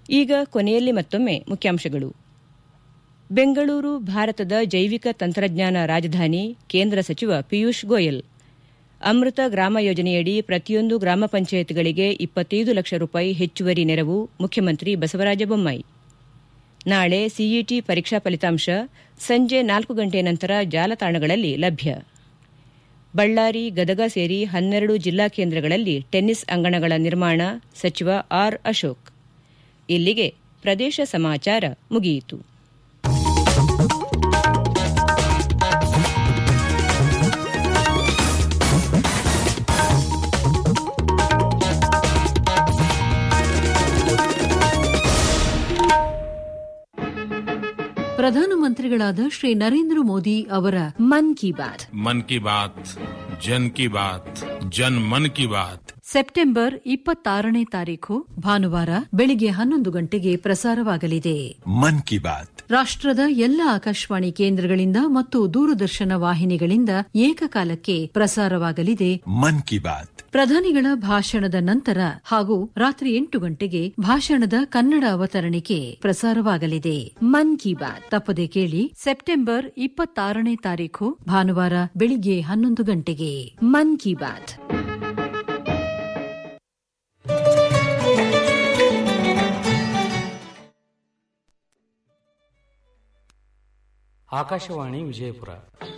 ಈಗ ಕೊನೆಯಲ್ಲಿ ಮತ್ತೊಮ್ಮೆ ಮುಖ್ಯಾಂಶಗಳು ಬೆಂಗಳೂರು ಭಾರತದ ಜೈವಿಕ ತಂತ್ರಜ್ಞಾನ ರಾಜಧಾನಿ ಕೇಂದ್ರ ಸಚಿವ ಪಿಯೂಷ್ ಗೋಯಲ್ ಅಮೃತ ಗ್ರಾಮ ಯೋಜನೆಯಡಿ ಪ್ರತಿಯೊಂದು ಗ್ರಾಮ ಪಂಚಾಯತ್ಗಳಿಗೆ ಇಪ್ಪತ್ತೈದು ಲಕ್ಷ ರೂಪಾಯಿ ಹೆಚ್ಚುವರಿ ನೆರವು ಮುಖ್ಯಮಂತ್ರಿ ಬಸವರಾಜ ಬೊಮ್ಮಾಯಿ ನಾಳೆ ಸಿಇಟಿ ಪರೀಕ್ಷಾ ಫಲಿತಾಂಶ ಸಂಜೆ ನಾಲ್ಕು ಗಂಟೆ ನಂತರ ಜಾಲತಾಣಗಳಲ್ಲಿ ಲಭ್ಯ ಬಳ್ಳಾರಿ ಗದಗ ಸೇರಿ ಹನ್ನೆರಡು ಜಿಲ್ಲಾ ಕೇಂದ್ರಗಳಲ್ಲಿ ಟೆನ್ನಿಸ್ ಅಂಗಣಗಳ ನಿರ್ಮಾಣ ಸಚಿವ ಆರ್ ಅಶೋಕ್ ಇಲ್ಲಿಗೆ ಪ್ರದೇಶ ಸಮಾಚಾರ ಮುಗಿಯಿತು ಪ್ರಧಾನಮಂತ್ರಿಗಳಾದ ಶ್ರೀ ನರೇಂದ್ರ ಮೋದಿ ಅವರ ಮನ್ ಕಿ ಬಾತ್ मन की बात जन की बात जन मन की बात ಸೆಪ್ಟೆಂಬರ್ ಇಪ್ಪತ್ತಾರನೇ ತಾರೀಖು ಭಾನುವಾರ ಬೆಳಿಗ್ಗೆ ಹನ್ನೊಂದು ಗಂಟೆಗೆ ಪ್ರಸಾರವಾಗಲಿದೆ मन की बात ರಾಷ್ಟ್ರದ ಎಲ್ಲ ಆಕಾಶವಾಣಿ ಕೇಂದ್ರಗಳಿಂದ ಮತ್ತು ದೂರದರ್ಶನ ವಾಹಿನಿಗಳಿಂದ ಏಕಕಾಲಕ್ಕೆ ಪ್ರಸಾರವಾಗಲಿದೆ मन की बात ಪ್ರಧಾನಿಗಳ ಭಾಷಣದ ನಂತರ ಹಾಗೂ ರಾತ್ರಿ ಎಂಟು ಗಂಟೆಗೆ ಭಾಷಣದ ಕನ್ನಡ ಅವತರಣಿಕೆ ಪ್ರಸಾರವಾಗಲಿದೆ ಮನ್ ಕಿ ಬಾತ್ ತಪ್ಪದೆ ಕೇಳಿ ಸೆಪ್ಟೆಂಬರ್ ಇಪ್ಪತ್ತಾರನೇ ತಾರೀಖು ಭಾನುವಾರ ಬೆಳಿಗ್ಗೆ ಹನ್ನೊಂದು ಗಂಟೆಗೆ ಮನ್ ಕಿ ಬಾತ್ ಆಕಾಶವಾಣಿ ವಿಜಯಪುರ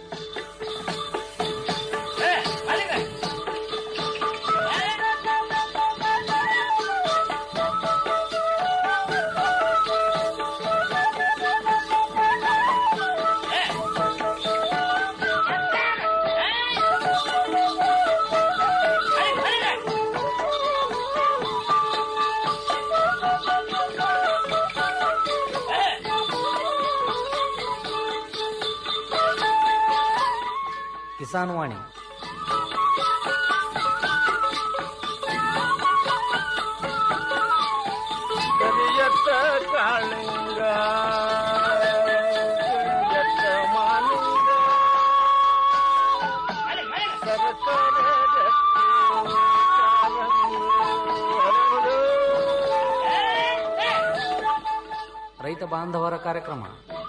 ಕಿಸಾನ್ ವಾಣಿ ಕರಿಯತ್ತ ಕಾಳಿಂಗ ಕರಿಯತ್ತ ಮಾಲಿಂಗ ಸರಸರ ಗಟ್ಟಿ ಕಾಲಂಗು ಹರಡು. ರೈತ ಬಾಂಧವರ ಕಾರ್ಯಕ್ರಮ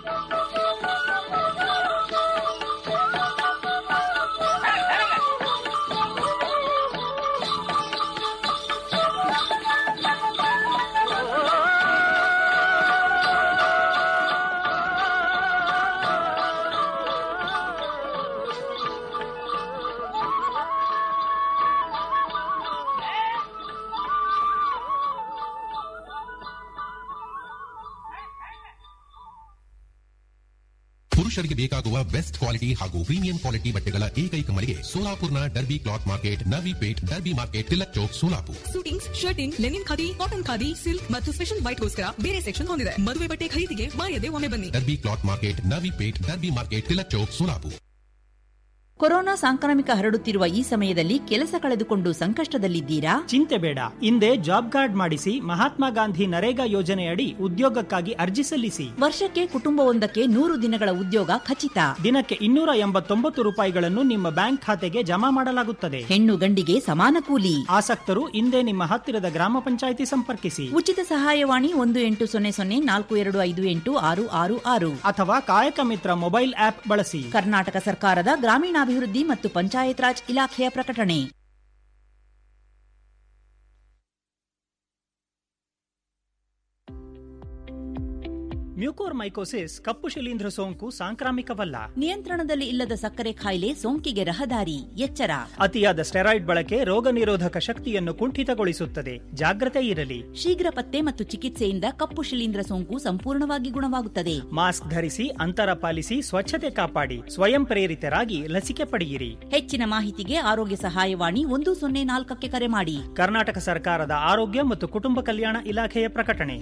ಪುರುಷರಿಗೆ ಬೇಕಾಗುವ ಬೆಸ್ಟ್ ಕ್ವಾಲಿಟಿ ಹಾಗೂ ಪ್ರೀಮಿಯಂ ಕ್ವಾಲಿಟಿ ಬಟ್ಟೆಗಳ ಏಕೈಕ ಮಳಿಗೆ ಸೋಲಾಪುರ್ನ Derby cloth market Navi Peth Derby market Tilak Chowk Solapur suitings shirting linen khadi cotton khadi silk ಮತ್ತು ಸ್ಪೆಷಲ್ ವೈಟ್ಗೋಸ್ಕರ ಬೇರೆ ಸೆಕ್ಷನ್ ಹೊಂದಿದೆ ಮದುವೆ ಬಟ್ಟೆ ಖರೀದಿಗೆ ಮಾಯದೆ ಒಮ್ಮೆ ಬನ್ನಿ Derby cloth market Navi Peth Derby market Tilak Chowk Solapur corona ಸಾಂಕ್ರಾಮಿಕ ಹರಡುತ್ತಿರುವ ಈ ಸಮಯದಲ್ಲಿ ಕೆಲಸ ಕಳೆದುಕೊಂಡು ಸಂಕಷ್ಟದಲ್ಲಿದ್ದೀರಾ ಚಿಂತೆ ಬೇಡ ಹಿಂದೆ ಜಾಬ್ ಕಾರ್ಡ್ ಮಾಡಿಸಿ ಮಹಾತ್ಮ ಗಾಂಧಿ ನರೇಗಾ ಯೋಜನೆಯಡಿ ಉದ್ಯೋಗಕ್ಕಾಗಿ ಅರ್ಜಿ ಸಲ್ಲಿಸಿ ವರ್ಷಕ್ಕೆ ಕುಟುಂಬವೊಂದಕ್ಕೆ ನೂರು ದಿನಗಳ ಉದ್ಯೋಗ ಖಚಿತ ದಿನಕ್ಕೆ ಇನ್ನೂರ ಎಂಬತ್ತೊಂಬತ್ತು ರೂಪಾಯಿಗಳನ್ನು ನಿಮ್ಮ ಬ್ಯಾಂಕ್ ಖಾತೆಗೆ ಜಮಾ ಮಾಡಲಾಗುತ್ತದೆ ಹೆಣ್ಣು ಗಂಡಿಗೆ ಸಮಾನ ಕೂಲಿ ಆಸಕ್ತರು ಹಿಂದೆ ನಿಮ್ಮ ಹತ್ತಿರದ ಗ್ರಾಮ ಪಂಚಾಯಿತಿ ಸಂಪರ್ಕಿಸಿ ಉಚಿತ ಸಹಾಯವಾಣಿ ಒಂದು ಎಂಟು ಸೊನ್ನೆ ಸೊನ್ನೆ ನಾಲ್ಕು ಎರಡು ಐದು ಎಂಟು ಆರು ಆರು ಆರು ಅಥವಾ ಕಾಯಕ ಮಿತ್ರ ಮೊಬೈಲ್ ಆಪ್ ಬಳಸಿ ಕರ್ನಾಟಕ ಸರ್ಕಾರದ ಗ್ರಾಮೀಣಾಭಿವೃದ್ಧಿ ಮತ್ತು ಪಂಚಾಯತ್ ರಾಜ್ ಇಲಾಖೆಯ ಪ್ರಕಟಣೆ ಮ್ಯೂಕೋರ್ ಮೈಕೋಸಿಸ್ ಕಪ್ಪು ಶಿಲೀಂಧ್ರ ಸೋಂಕು ಸಾಂಕ್ರಾಮಿಕವಲ್ಲ ನಿಯಂತ್ರಣದಲ್ಲಿ ಇಲ್ಲದ ಸಕ್ಕರೆ ಕಾಯಿಲೆ ಸೋಂಕಿಗೆ ರಹದಾರಿ ಎಚ್ಚರ ಅತಿಯಾದ ಸ್ಟೆರಾಯ್ಡ್ ಬಳಕೆ ರೋಗ ನಿರೋಧಕ ಶಕ್ತಿಯನ್ನು ಕುಂಠಿತಗೊಳಿಸುತ್ತದೆ ಜಾಗ್ರತೆ ಇರಲಿ ಶೀಘ್ರ ಪತ್ತೆ ಮತ್ತು ಚಿಕಿತ್ಸೆಯಿಂದ ಕಪ್ಪು ಶಿಲೀಂಧ್ರ ಸೋಂಕು ಸಂಪೂರ್ಣವಾಗಿ ಗುಣವಾಗುತ್ತದೆ ಮಾಸ್ಕ್ ಧರಿಸಿ ಅಂತರ ಪಾಲಿಸಿ ಸ್ವಚ್ಛತೆ ಕಾಪಾಡಿ ಸ್ವಯಂ ಪ್ರೇರಿತರಾಗಿ ಲಸಿಕೆ ಪಡೆಯಿರಿ ಹೆಚ್ಚಿನ ಮಾಹಿತಿಗೆ ಆರೋಗ್ಯ ಸಹಾಯವಾಣಿ ಒಂದು ಸೊನ್ನೆ ನಾಲ್ಕಕ್ಕೆ ಕರೆ ಮಾಡಿ ಕರ್ನಾಟಕ ಸರ್ಕಾರದ ಆರೋಗ್ಯ ಮತ್ತು ಕುಟುಂಬ ಕಲ್ಯಾಣ ಇಲಾಖೆಯ ಪ್ರಕಟಣೆ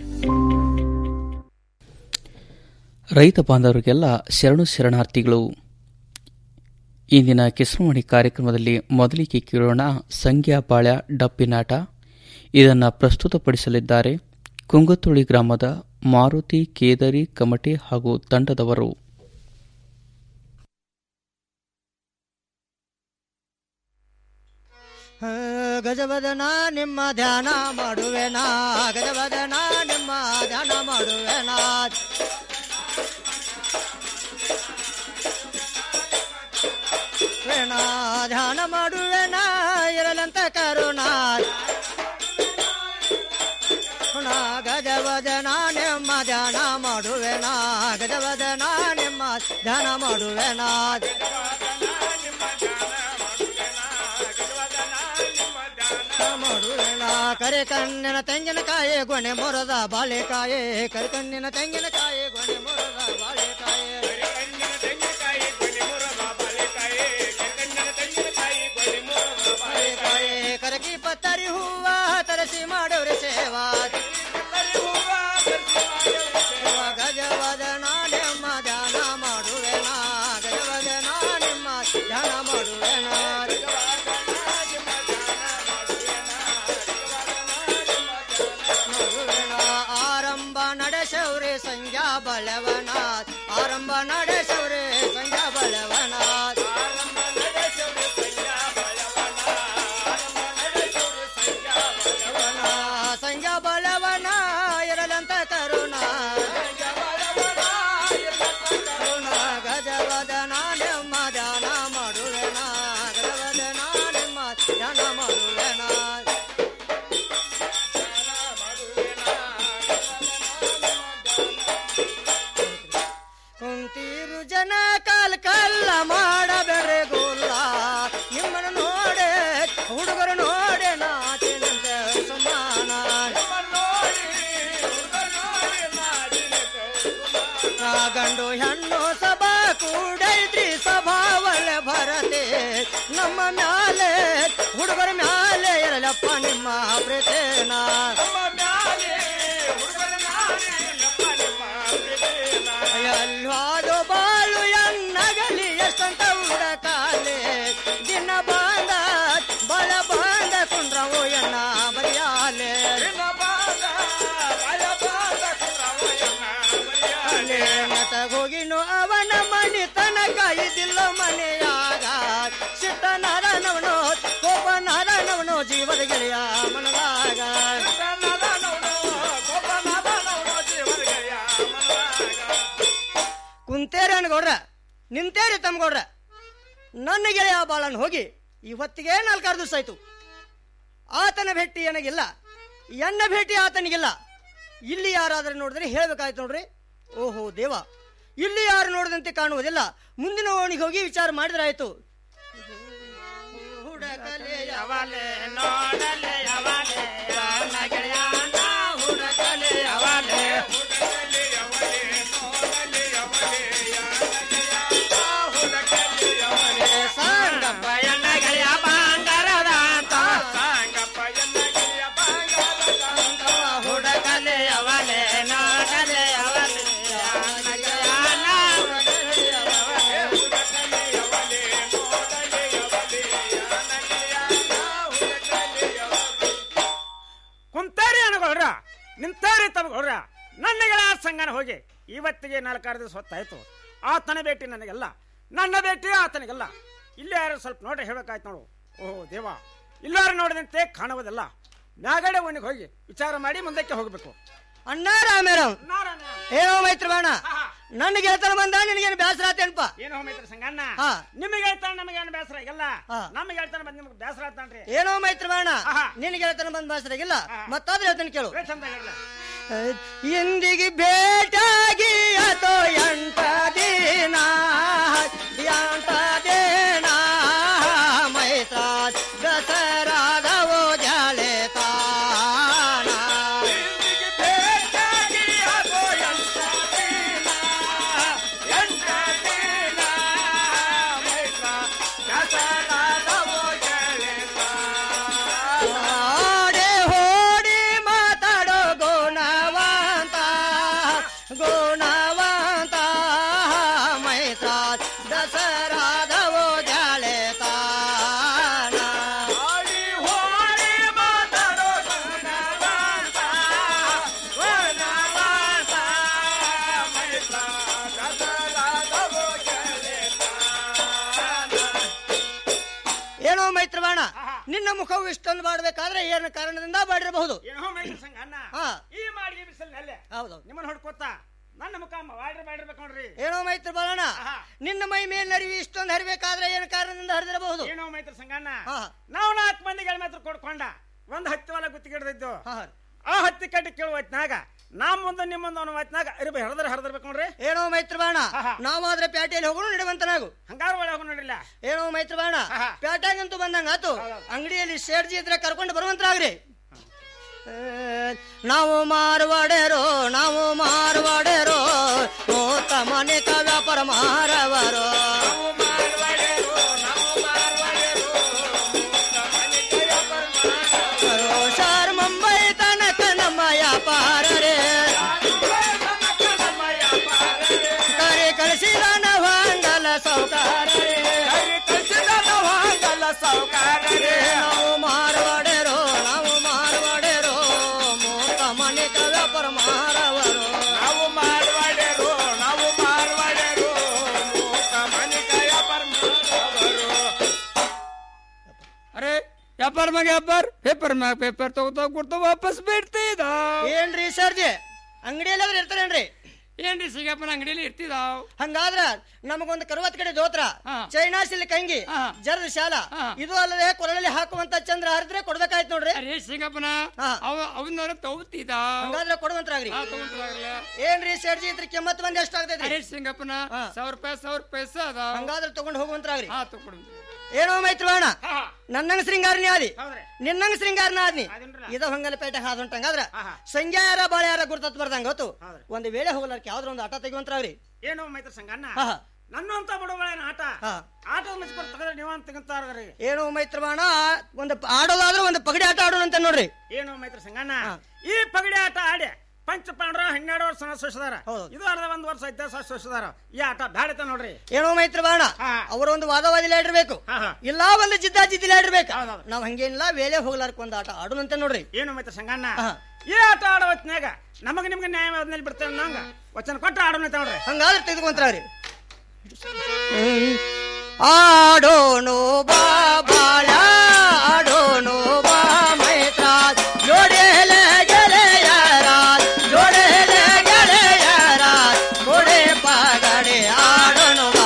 ರೈತ ಬಾಂಧವರಿಗೆಲ್ಲ ಶರಣು ಶರಣಾರ್ಥಿಗಳು ಇಂದಿನ ಕಿಸ್ಮಣಿ ಕಾರ್ಯಕ್ರಮದಲ್ಲಿ ಮೊದಲಿಗೆ ಕೇಳೋಣ ಸಂಗ್ಯಾ ಬಾಳ್ಯ ಡಪ್ಪಿನಾಟ ಇದನ್ನು ಪ್ರಸ್ತುತಪಡಿಸಲಿದ್ದಾರೆ ಕುಂಗತುಳಿ ಗ್ರಾಮದ ಮಾರುತಿ ಕೇದರಿ ಕಮಟೆ ಹಾಗೂ ತಂಡದವರು ಗಜವದನ ನಿಮ್ಮ ಧ್ಯಾನ ಮಾಡುವೆನಾ ಗಜವದನ ನಿಮ್ಮ ಮಾಡುವೆನ ಇರಲಂತ ಕರುಣ ಗಜವದನ ನಿಮ್ಮ ಧ್ಯಾನ ಮಾಡುವೆನ ಗಜವದನ ನಿಮ್ಮ ಧ್ಯಾನ ಮಾಡುವೆನ ಮಾಡುವೆನ ಕರೆ ಕಣ್ಣಿನ ತೆಂಗಿನಕಾಯಿ ಗೊನೆ ಮೊರದ ಬಾಳೆಕಾಯಿ ಕರೆ ಕಣ್ಣಿನ ತೆಂಗಿನಕಾಯಿ ಗೊನೆ ಮೊರದ ಬಾಳೆಕಾಯಿ ಬಾಳೆಕಾಯಿ ಕರಕಿ ಪತ್ತರಿ ಹೂವ ತರಸಿ ಮಾಡೋರೆ ಸೇವಾ ಗಜವದನ ನಿಮ್ಮ ಧ್ಯಾನ ಮಾಡುವೆನ ಗಜವದನ ನಿಮ್ಮ ಧ್ಯಾನ ಮಾಡುವೆನ ಮಾಡುವೆನ. ಆರಂಭ ನಡೆಸವ್ರೆ ಸಂಧ್ಯಾ ಬಲವನಾಥ್ ಆರಂಭ ನಡೆಸವ್ರೆ ಸಂಧ್ಯಾ ಬಲವನಾಥ್ ಸಂಧ್ಯಾ ಬಲವನ ಇರಲಂತ ಕರುಣ ಕರುಣ ಗಜವದನ ನಿಮ್ಮ ಧ್ಯಾನ ಮಾಡುವೆನ ಗಜವದನ ನಿಮ್ಮ ಧ್ಯಾನ ಮಾಡುವೆನ ಕುಂತೀರು ಜನ ಕಾಲ್ ಕಲ್ಲ ಮಾಡಬೇಡ್ರೆ ಗೋಲ್ಲ ನಿಮ್ಮನ್ನು ನೋಡೆ ಹುಡುಗರು ನೋಡೆ ನಾಚಿನಂತೆ ಸಮಾನ ಆ ಗಂಡು ಹೆಣ್ಣು ಸಭಾ ಕೂಡೈತ್ರಿ ಸಭಾ ಒಳ್ಳೆ ಭರತೆ ನಮ್ಮ ಮ್ಯಾಲೆ ಹುಡುಗರ ಮ್ಯಾಲೆ ಇರಲಪ್ಪ ನಿಮ್ಮ ಪ್ರೀತೇನ ಎಲ್ಲಾದು ಬಾಳು ಎನ್ನಗಲಿ ಎಷ್ಟಂತ ಹುಡಕಾಲೆ ದಿನ ಬಾಂದ ಬಲ ಬಾಂದ ಕುಂಡ್ರವು ಎನ್ನ ಬರಿಯಾಲೆ ಹೋಗಿನು ಅವನ ಮನೆ ತನಕ ಇದಿಲ್ಲ ಮನೆಯಾಗ ಸಿಟ್ಟ ನಾರಾಯಣವನು ಕೋಪ ನಾರಾಯಣವನು ಜೀವದ ಗೆಳೆಯ ಮನದಾಗ ಕುಂತೇರಿ ಅನ್ಗೌಡ್ರ ನಿಂತೇರಿ ತಮ್ಗೌಡ್ರ ನನ್ನ ಗೆಳೆಯ ಬಾಳನ್ ಹೋಗಿ ಇವತ್ತಿಗೆ ನಾಲ್ಕಾರು ದಿವಸ ಆಯ್ತು ಆತನ ಭೇಟಿ ನನಗಿಲ್ಲ ಎನ್ನ ಭೇಟಿ ಆತನಿಗಿಲ್ಲ ಇಲ್ಲಿ ಯಾರಾದರೂ ನೋಡಿದ್ರೆ ಹೇಳ್ಬೇಕಾಯ್ತು ನೋಡ್ರಿ ಓಹೋ ದೇವ ಇಲ್ಲಿ ಯಾರು ನೋಡದಂತೆ ಕಾಣುವುದಿಲ್ಲ ಮುಂದಿನ ಓಣಿಗೆ ಹೋಗಿ ವಿಚಾರ ಮಾಡಿದ್ರೆ ಆಯ್ತು ಹುಡಕಲೆ ಯವಲೆ ನೋಡಲೆ ಯವಲೆ ನನ್ನ ಗೆಳೆಯನ ಹುಡಕಲೆ ಯವಲೆ ಸಂಗಪ್ಪ ಎನ್ನ ಗೆಳೆಯ ಬಂಗಾರದ ಅಂತ ಹುಡಕಲೆ ಯವಲೆ ನೋಡಲೆ ಯವಲೆ ನನ್ನ ಗೆಳೆಯನ ಕುಂತಾರಿ ಅನ್ಕೊಳ್ರ ನಿಂತಾರಿ ತಮ್ಗೊಳ್ರ ನನ್ನಗಳ ಸಂಗನ ಹೋಗಿ ಇವತ್ತಿಗೆ ನಾಲ್ಕಾರು ದಿವಸ ಹೊತ್ತಾಯ್ತು ಆತನ ಭೇಟಿ ನನಗೆಲ್ಲ ನನ್ನ ಭೇಟಿ ಆತನಿಗೆಲ್ಲ ಇಲ್ಲಿ ಯಾರು ಸ್ವಲ್ಪ ನೋಡಿ ಹೇಳ್ಬೇಕಾಯ್ತು ನೋಡು ಓಹೋ ದೇವ ಇಲ್ಲಾರು ನೋಡಿದಂತೆ ಕಾಣುವುದಿಲ್ಲ ಮ್ಯಾಗಡೆ ಓಣಿಗೆ ಹೋಗಿ ವಿಚಾರ ಮಾಡಿ ಮುಂದಕ್ಕೆ ಹೋಗಬೇಕು ಅಣ್ಣ ರಾಮೇರಾವ್ ಏನೋ ಮೈತ್ರ ಬಾಣ ನನ್ನ ಗೆಳತನ ಬಂದ ನಿನಗೇನು ಬೇಸರ ಆತೇನಪ್ಪ ಏನು ಮೈತ್ರ ಸಂಗಣ್ಣ ಹಾ. ನಿಮಗೆ ಹೇಳ್ತಾನೆ ನಮಗೆ ಏನು ಬೇಸರ ಇಲ್ಲ ಹಾ. ನಮಗೆ ಹೇಳ್ತಾನೆ ಬಂದು ನಿಮ್ಗೆ ಬೇಸರ ಆತಾನ್ರಿ ಏನೋ ಮೈತ್ರ ಬಾಣ ನಿನ್ನ ಗೆಳತನ ಬಂದ ಬೇಸರ ಆಗಿಲ್ಲ ಮತ್ತಾದ್ರೆ ಹೇಳ್ತಾನೆ ಕೇಳು ಚಂದ ಹೇಳ ಎಂದಿಗೆ ಭೇಟಾಗಿ ಅಥೋ ಎಂಟ ದಿನ ಎಂಟ ದಿನ ಮೈತ್ರ ದಸರಾದವೋ ಜಾಳೆ ತಾನ ಓಡಿ ಓಡಿ ಮಾತಾಡೋ ಗುಣವಂತ ಗುಣವಂತ ಮೈತ್ರ ದಸರಾದವೋ ಜಾಳೆ ತಾನ ಏನೋ ಮೈತ್ರವಾಣ ನಿನ್ನ ಮುಖವು ಇಷ್ಟೊಂದು ಮಾಡಬೇಕಾದ್ರೆ ಏನು ಕಾರಣದಿಂದ ಮಾಡಿರಬಹುದು ಏನೋ ಮೈತ್ರ ಸಂಗಣ್ಣ ಹಾ. ಈ ಮಾಡಿಗೆ ಬಿಸಿಲಿನಲ್ಲೇ ಹೌದು ನಿಮ್ಮನ್ನ ಹೊಡ್ಕೋತ ನನ್ನ ಮುಖ ವಾಡ್ರಿ ಮಾಡಿರ್ಬೇಕು ನೋಡ್ರಿ ಏನೋ ಮೈತ್ರಿ ಬಾಳಣ್ಣ ನಿನ್ನ ಮೈ ಮೇಲಿನ ಅರಿವಿ ಇಷ್ಟೊಂದು ಹರಿಬೇಕಾದ್ರೆ ಏನು ಕಾರಣದಿಂದ ಹರಿದಿರಬಹುದು ಏನೋ ಮೈತ್ರಿ ಸಂಗಣ್ಣ ಹಾ. ನಾವು ನಾಲ್ಕು ಮಂದಿಗೆ ಮಾತ್ರ ಕೊಡ್ಕೊಂಡ ಒಂದ್ ಹತ್ತಿ ಹೊಲ ಗುತ್ತಿಗೆ ಹಿಡಿದಿದ್ದು ಆ ಹತ್ತಿ ಕಟ್ಟಿ ಕೇಳುವ ಹೊತ್ನಾಗ ನಾ ಮುಂದೆ ನಿಮ್ಮ ಮುಂದೆ ಅವನ ಹೊತ್ನಾಗ ಅರಿಬಿ ಹರಿದ್ರೆ ಹರಿದಿರ್ಬೇಕು ನೋಡ್ರಿ ಏನೋ ಮೈತ್ರಿ ಬಾಣ ನಾವು ಆದ್ರೆ ಪ್ಯಾಟೆಯಲ್ಲಿ ಹೋಗೋಣ ನಡೆವಂತನಾಗು ಹಂಗಾರ ಒಳಗೆ ಹೋಗಿ ನೋಡ್ರಿಲ್ಲ ಏನೋ ಮೈತ್ರಿ ಬಾಣ ಪ್ಯಾಟ್ಯಾಗಂತೂ ಬಂದಂಗ ಆತು ಅಂಗಡಿಯಲ್ಲಿ ಶೇರ್ಜಿ ಇದ್ರೆ ಕರ್ಕೊಂಡು ಬರುವಂತರಾಗ್ರಿ ಆ, ನಾವು ಮಾರವಾಡೆರೋ ನಾವು ಮಾರವಾಡೆರೋ ಮೂತ ಮನೆಕ ವ್ಯಾಪಾರ ಮಾರವರು ಸರ್ ಮುಂಬೈ ತನಕ ನಮ್ಮ ವ್ಯಾಪಾರ ರೇ ಕರೆ ಕಳಿಸಿದ ನವಾಂಗಲ ಸೌಕಾರ ನಾವು ಮಾರವಾಡೆರೋ ನಾವು ಮಾರವಾಡೆರೋ ಮೂತ ಮನೆಕ ವ್ಯಾಪಾರ ಮಾರವರು ನಾವು ಮಾರವಾಡೆರು ನಾವು ಮಾರವಾಡೆರು ಮೂಕ ಮನಿಕ ವ್ಯಾಪಾರ ಮಾಡೋರು ಅರೆ ವ್ಯಾಪಾರ ಮ್ಯಾಗ ವ್ಯಾಪಾರ ಪೇಪರ್ ಮ್ಯಾಗ ಪೇಪರ್ ತಗೋತಾ ಕೊಡ್ತಾ ವಾಪಸ್ ಬಿಡ್ತಿದ ಏನ್ರಿ ಸರ್ಜಿ ಅಂಗಡಿಯಲ್ಲಿ ಇರ್ತಾರೇನ್ರಿ ಏನ್ರಿ ಸಿಗಪ್ಪನ ಅಂಗಡಿಯಲ್ಲಿ ಇರ್ತಿದಾವ್ ಹಂಗಾದ್ರ ನಮಗೊಂದು ಕರುವತ್ ಕಡೆ ದೋತ್ರ ಚೈನಾ ಸಿಲ್ಕ್ ಅಂಗಿ ಜರದ ಶಾಲ ಇದು ಅಲ್ಲದೆ ಕೊರಳಲ್ಲಿ ಹಾಕುವಂತ ಚಂದ್ರ ಹರಿದ್ರೆ ಕೊಡ್ಬೇಕಾಯ್ತು ನೋಡ್ರಿ ಅರೇ ಸಿಗಪ್ಪನ ಅವ ಅವನ್ನ ತಗೋತಿದ ಹಂಗಾದ್ರೆ ಕೊಡುವಂತ್ರಾಗ್ರಿ ಏನ್ರಿ ಸರ್ಜಿ ಇದ್ರ ಕೆಮ್ಮತ್ ಬಂದ್ ಎಷ್ಟಾಗ್ತೈತ್ರಿ ಅರೇ ಸಿಂಗಪ್ಪನ ಸಾವಿರ ರೂಪಾಯಿ ಸಾವಿರ ರೂಪಾಯಿ ಅದ ಹಂಗಾದ್ರೆ ತಗೊಂಡ್ ಹೋಗುವಂತ್ರಾಗ್ರಿ ಹಾ ತಗೊಂಡು ಏನೋ ಮೈತ್ರವಾಣ ನನ್ನಂಗ ಶೃಂಗಾರನೇ ಆದಿ ನಿನ್ನಂಗ ಶೃಂಗಾರನ ಆದ್ನಿ ಇದ ಹೊಂಗಲ ಪೇಟೆ ಹಾದುಂಟಂಗಾದ್ರ ಸಂಖ್ಯಾ ಯಾರ ಬಾಳೆ ಯಾರ ಗುರ್ತತ್ ಬರ್ದಂಗ ಗೊತ್ತು ಒಂದ್ ವೇಳೆ ಹೋಗ್ಲಾರ್ಕ ಯಾವ್ದ್ರ ಒಂದು ಆಟ ತೆಗುವಂತ್ರಾಗ್ರಿ ಏನೋ ಮೈತ್ರಿ ಸಂಗಣ್ಣ ಹಾ, ಹಾ. ನನ್ನಂತ ಬಡವಳೇನ ಆಟ ಆಟದ ಮಚ್ಕೊಡ್ ತಗದ್ರೆ ನೀವು ಅಂತ ತೆಗಿತಾರ್ರಿ ಏನೋ ಮೈತ್ರವಾಣ ಒಂದು ಆಡೋದಾದ್ರೆ ಒಂದು ಪಗಡಿ ಆಟ ಆಡೋಣ ಅಂತ ನೋಡ್ರಿ ಏನೋ ಮೈತ್ರಿ ಸಂಗಣ್ಣ ಈ ಪಗಡಿ ಆಟ ಆಡಿ ಪಂಚ ಪಾಂಡ್ರ ಹನ್ನೆರಡು ವರ್ಷ ಸೋಸಿದಾರ ಇದು ಅರ್ಧ ಒಂದ್ ವರ್ಷ ಐದು ವರ್ಷ ಸೋಸಿದಾರ ಈ ಆಟ ಬ್ಯಾಡತ ನೋಡ್ರಿ ಏನೋ ಮೈತ್ರವಾಣ ಅವರ ಒಂದು ವಾದವಾದಿಲ ಇಡಿರ್ಬೇಕು ಇಲ್ಲ ಒಂದು ಜಿದ್ದ ಜಿದ್ದಿಲ ಇಡಿರ್ಬೇಕು ನಾವ್ ಹಂಗೇನಿಲ್ಲ ವೇಳೆ ಹೋಗ್ಲಾರ್ಕ ಒಂದು ಆಟ ಆಡೋಣಂತ ನೋಡ್ರಿ ಏನು ಮೈತ್ರಿ ಸಂಗಣ್ಣ ಈ ಆಟ ಆಡೋ ಹೊತ್ನ್ಯಾಗ ನಮಗ ನಿಮ್ಗೆ ನ್ಯಾಯ ಆದ್ಮೇಲೆ ಬಿಡ್ತೇವೆ ನಂಗ ವಚನ ಕೊಟ್ಟು ಆಡೋಣ ಅಂತ ನೋಡ್ರಿ ಹಂಗಾದ್ರೆ ತೆಗೆದುಕೊಂತ್ರಾಗ್ರಿ ಆಡೋನು ಬಾ ಬಾಳ ಆಡೋನು ಬಾ ಮೈತ್ರ ಜೋಡೆಲೆ ಗೆಳೆಯರ ಜೋಡೆಲೆ ಗೆಳೆಯರ ಕೊಡೆ ಪಗಡೆ ಆಡೋನು ಬಾ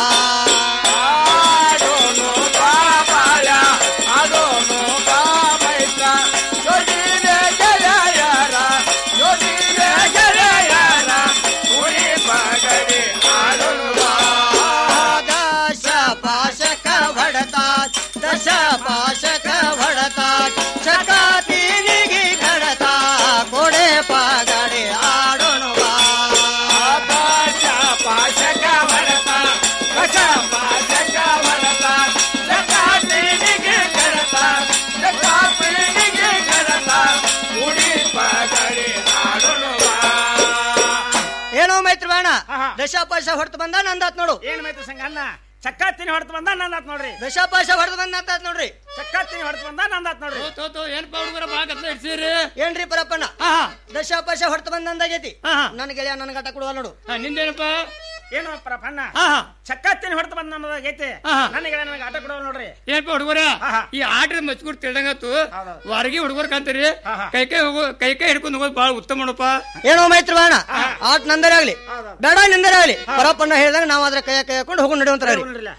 ಆಡೋನು ಬಾ ಬಾಳ ಆಡೋನು ಬಾ ಮೈತ್ರ ಜೋಡಿಲೆ ಗೆಳೆಯರ ಜೋಡಿಲೆ ಗೆಳೆಯರ ಕುಡಿ ಪಗಡಿ ಆಡೋನು ಬಾ ದಶ ಪಾಶಕ ಹೊಡತಾತ್ ದಶ ಪಾಶಕ ಹೊಡತಾತ್ ಚಕಾತಿನಿಗೆ ಕಡತಾ ಕೊಡೆ ಪಗಡೆ ಆಡೋಣ ಆಕಾಶ ಪಾಶಕ ಹೊಡೆತ ಕಸ ಪಾಶಕ ಹೊಡೆತ ಜಗಾತಿನಿಗೆ ಕಡತ ಜಗಾತಿನಿಗೆ ಕಡತ ಕುಡಿ ಪಗಡಿ ಆಡೋನು ಬಾ ಏನೋ ಮೈತ್ರಿ ಬೇಣ ದಶಾಪಾಶ ಹೊರತು ಬಂದ ನಂದಾತ್ ನೋಡು ಏನ್ ಮೈತ್ರಿ ಸಂಗಣ್ಣ ಚಕ್ಕಾತಿನಿ ಹೊಡೆದು ಬಂದ ನಂದಾತ್ ನೋಡ್ರಿ ದಶಾಪಾಶ ಹೊರತು ಬಂದ ನಂದಾತ್ ನೋಡ್ರಿ ಚಕ್ಕಾತಿನಿ ಹೊಡೆದು ಬಂದ ನಂದಾತ್ ನೋಡ್ರಿ ಏನಪ್ಪ ಹುಡುಗರ ಬಾಳ ಕತ್ಲ ಇಡ್ಸಿರಿ ಏನ್ರಿ ಪರಪ್ಪಣ್ಣ ದಶಾಪಾಶ ಹೊರತು ಬಂದ ನಂದಾಗೈತಿ ನನ್ನ ಗೆಳೆಯ ನನ್ನ ಗಟ ಕೊಡುವ ನೋಡು ನಿಂದೇನಪ್ಪ ಏನು ಪ್ರಪನ್ನ ಚಕ್ಕಾತಿನಿ ಹೊಡೆದು ಬಂದ ನನ್ನದಾಗೈತಿ ನನಗೆ ನನಗೆ ಆಟ ಕೊಡೋ ನೋಡ್ರಿ ಏನಪ್ಪ ಹುಡುಗರ ಈ ಆಟದ ಮಚ್ಕೂರ್ ತಿಳ್ದಂಗತ್ತು ವಾರಗಿ ಹುಡುಗರ್ ಕಾಂತೀರಿ ಕೈ ಕೈ ಹೋಗೋ ಕೈ ಕೈ ಹಿಡ್ಕೊಂಡು ಹೋಗೋದು ಬಾಳ ಉತ್ತಮ ನೋಡಪ್ಪ ಏನೋ ಮೈತ್ರಿ ಬೇಣ ಆಟ ನಂದರೆ ಆಗ್ಲಿ ಬೇಡ ನಿಂದರೆ ಆಗ್ಲಿ ಪರಪ್ಪಣ್ಣ ಹೇಳಿದಾಗ ನಾವ್ ಅದ್ರ ಕೈ ಕೈ ಹಾಕೊಂಡು ಹೋಗಿ ನಡೆಯುವಂತಾರ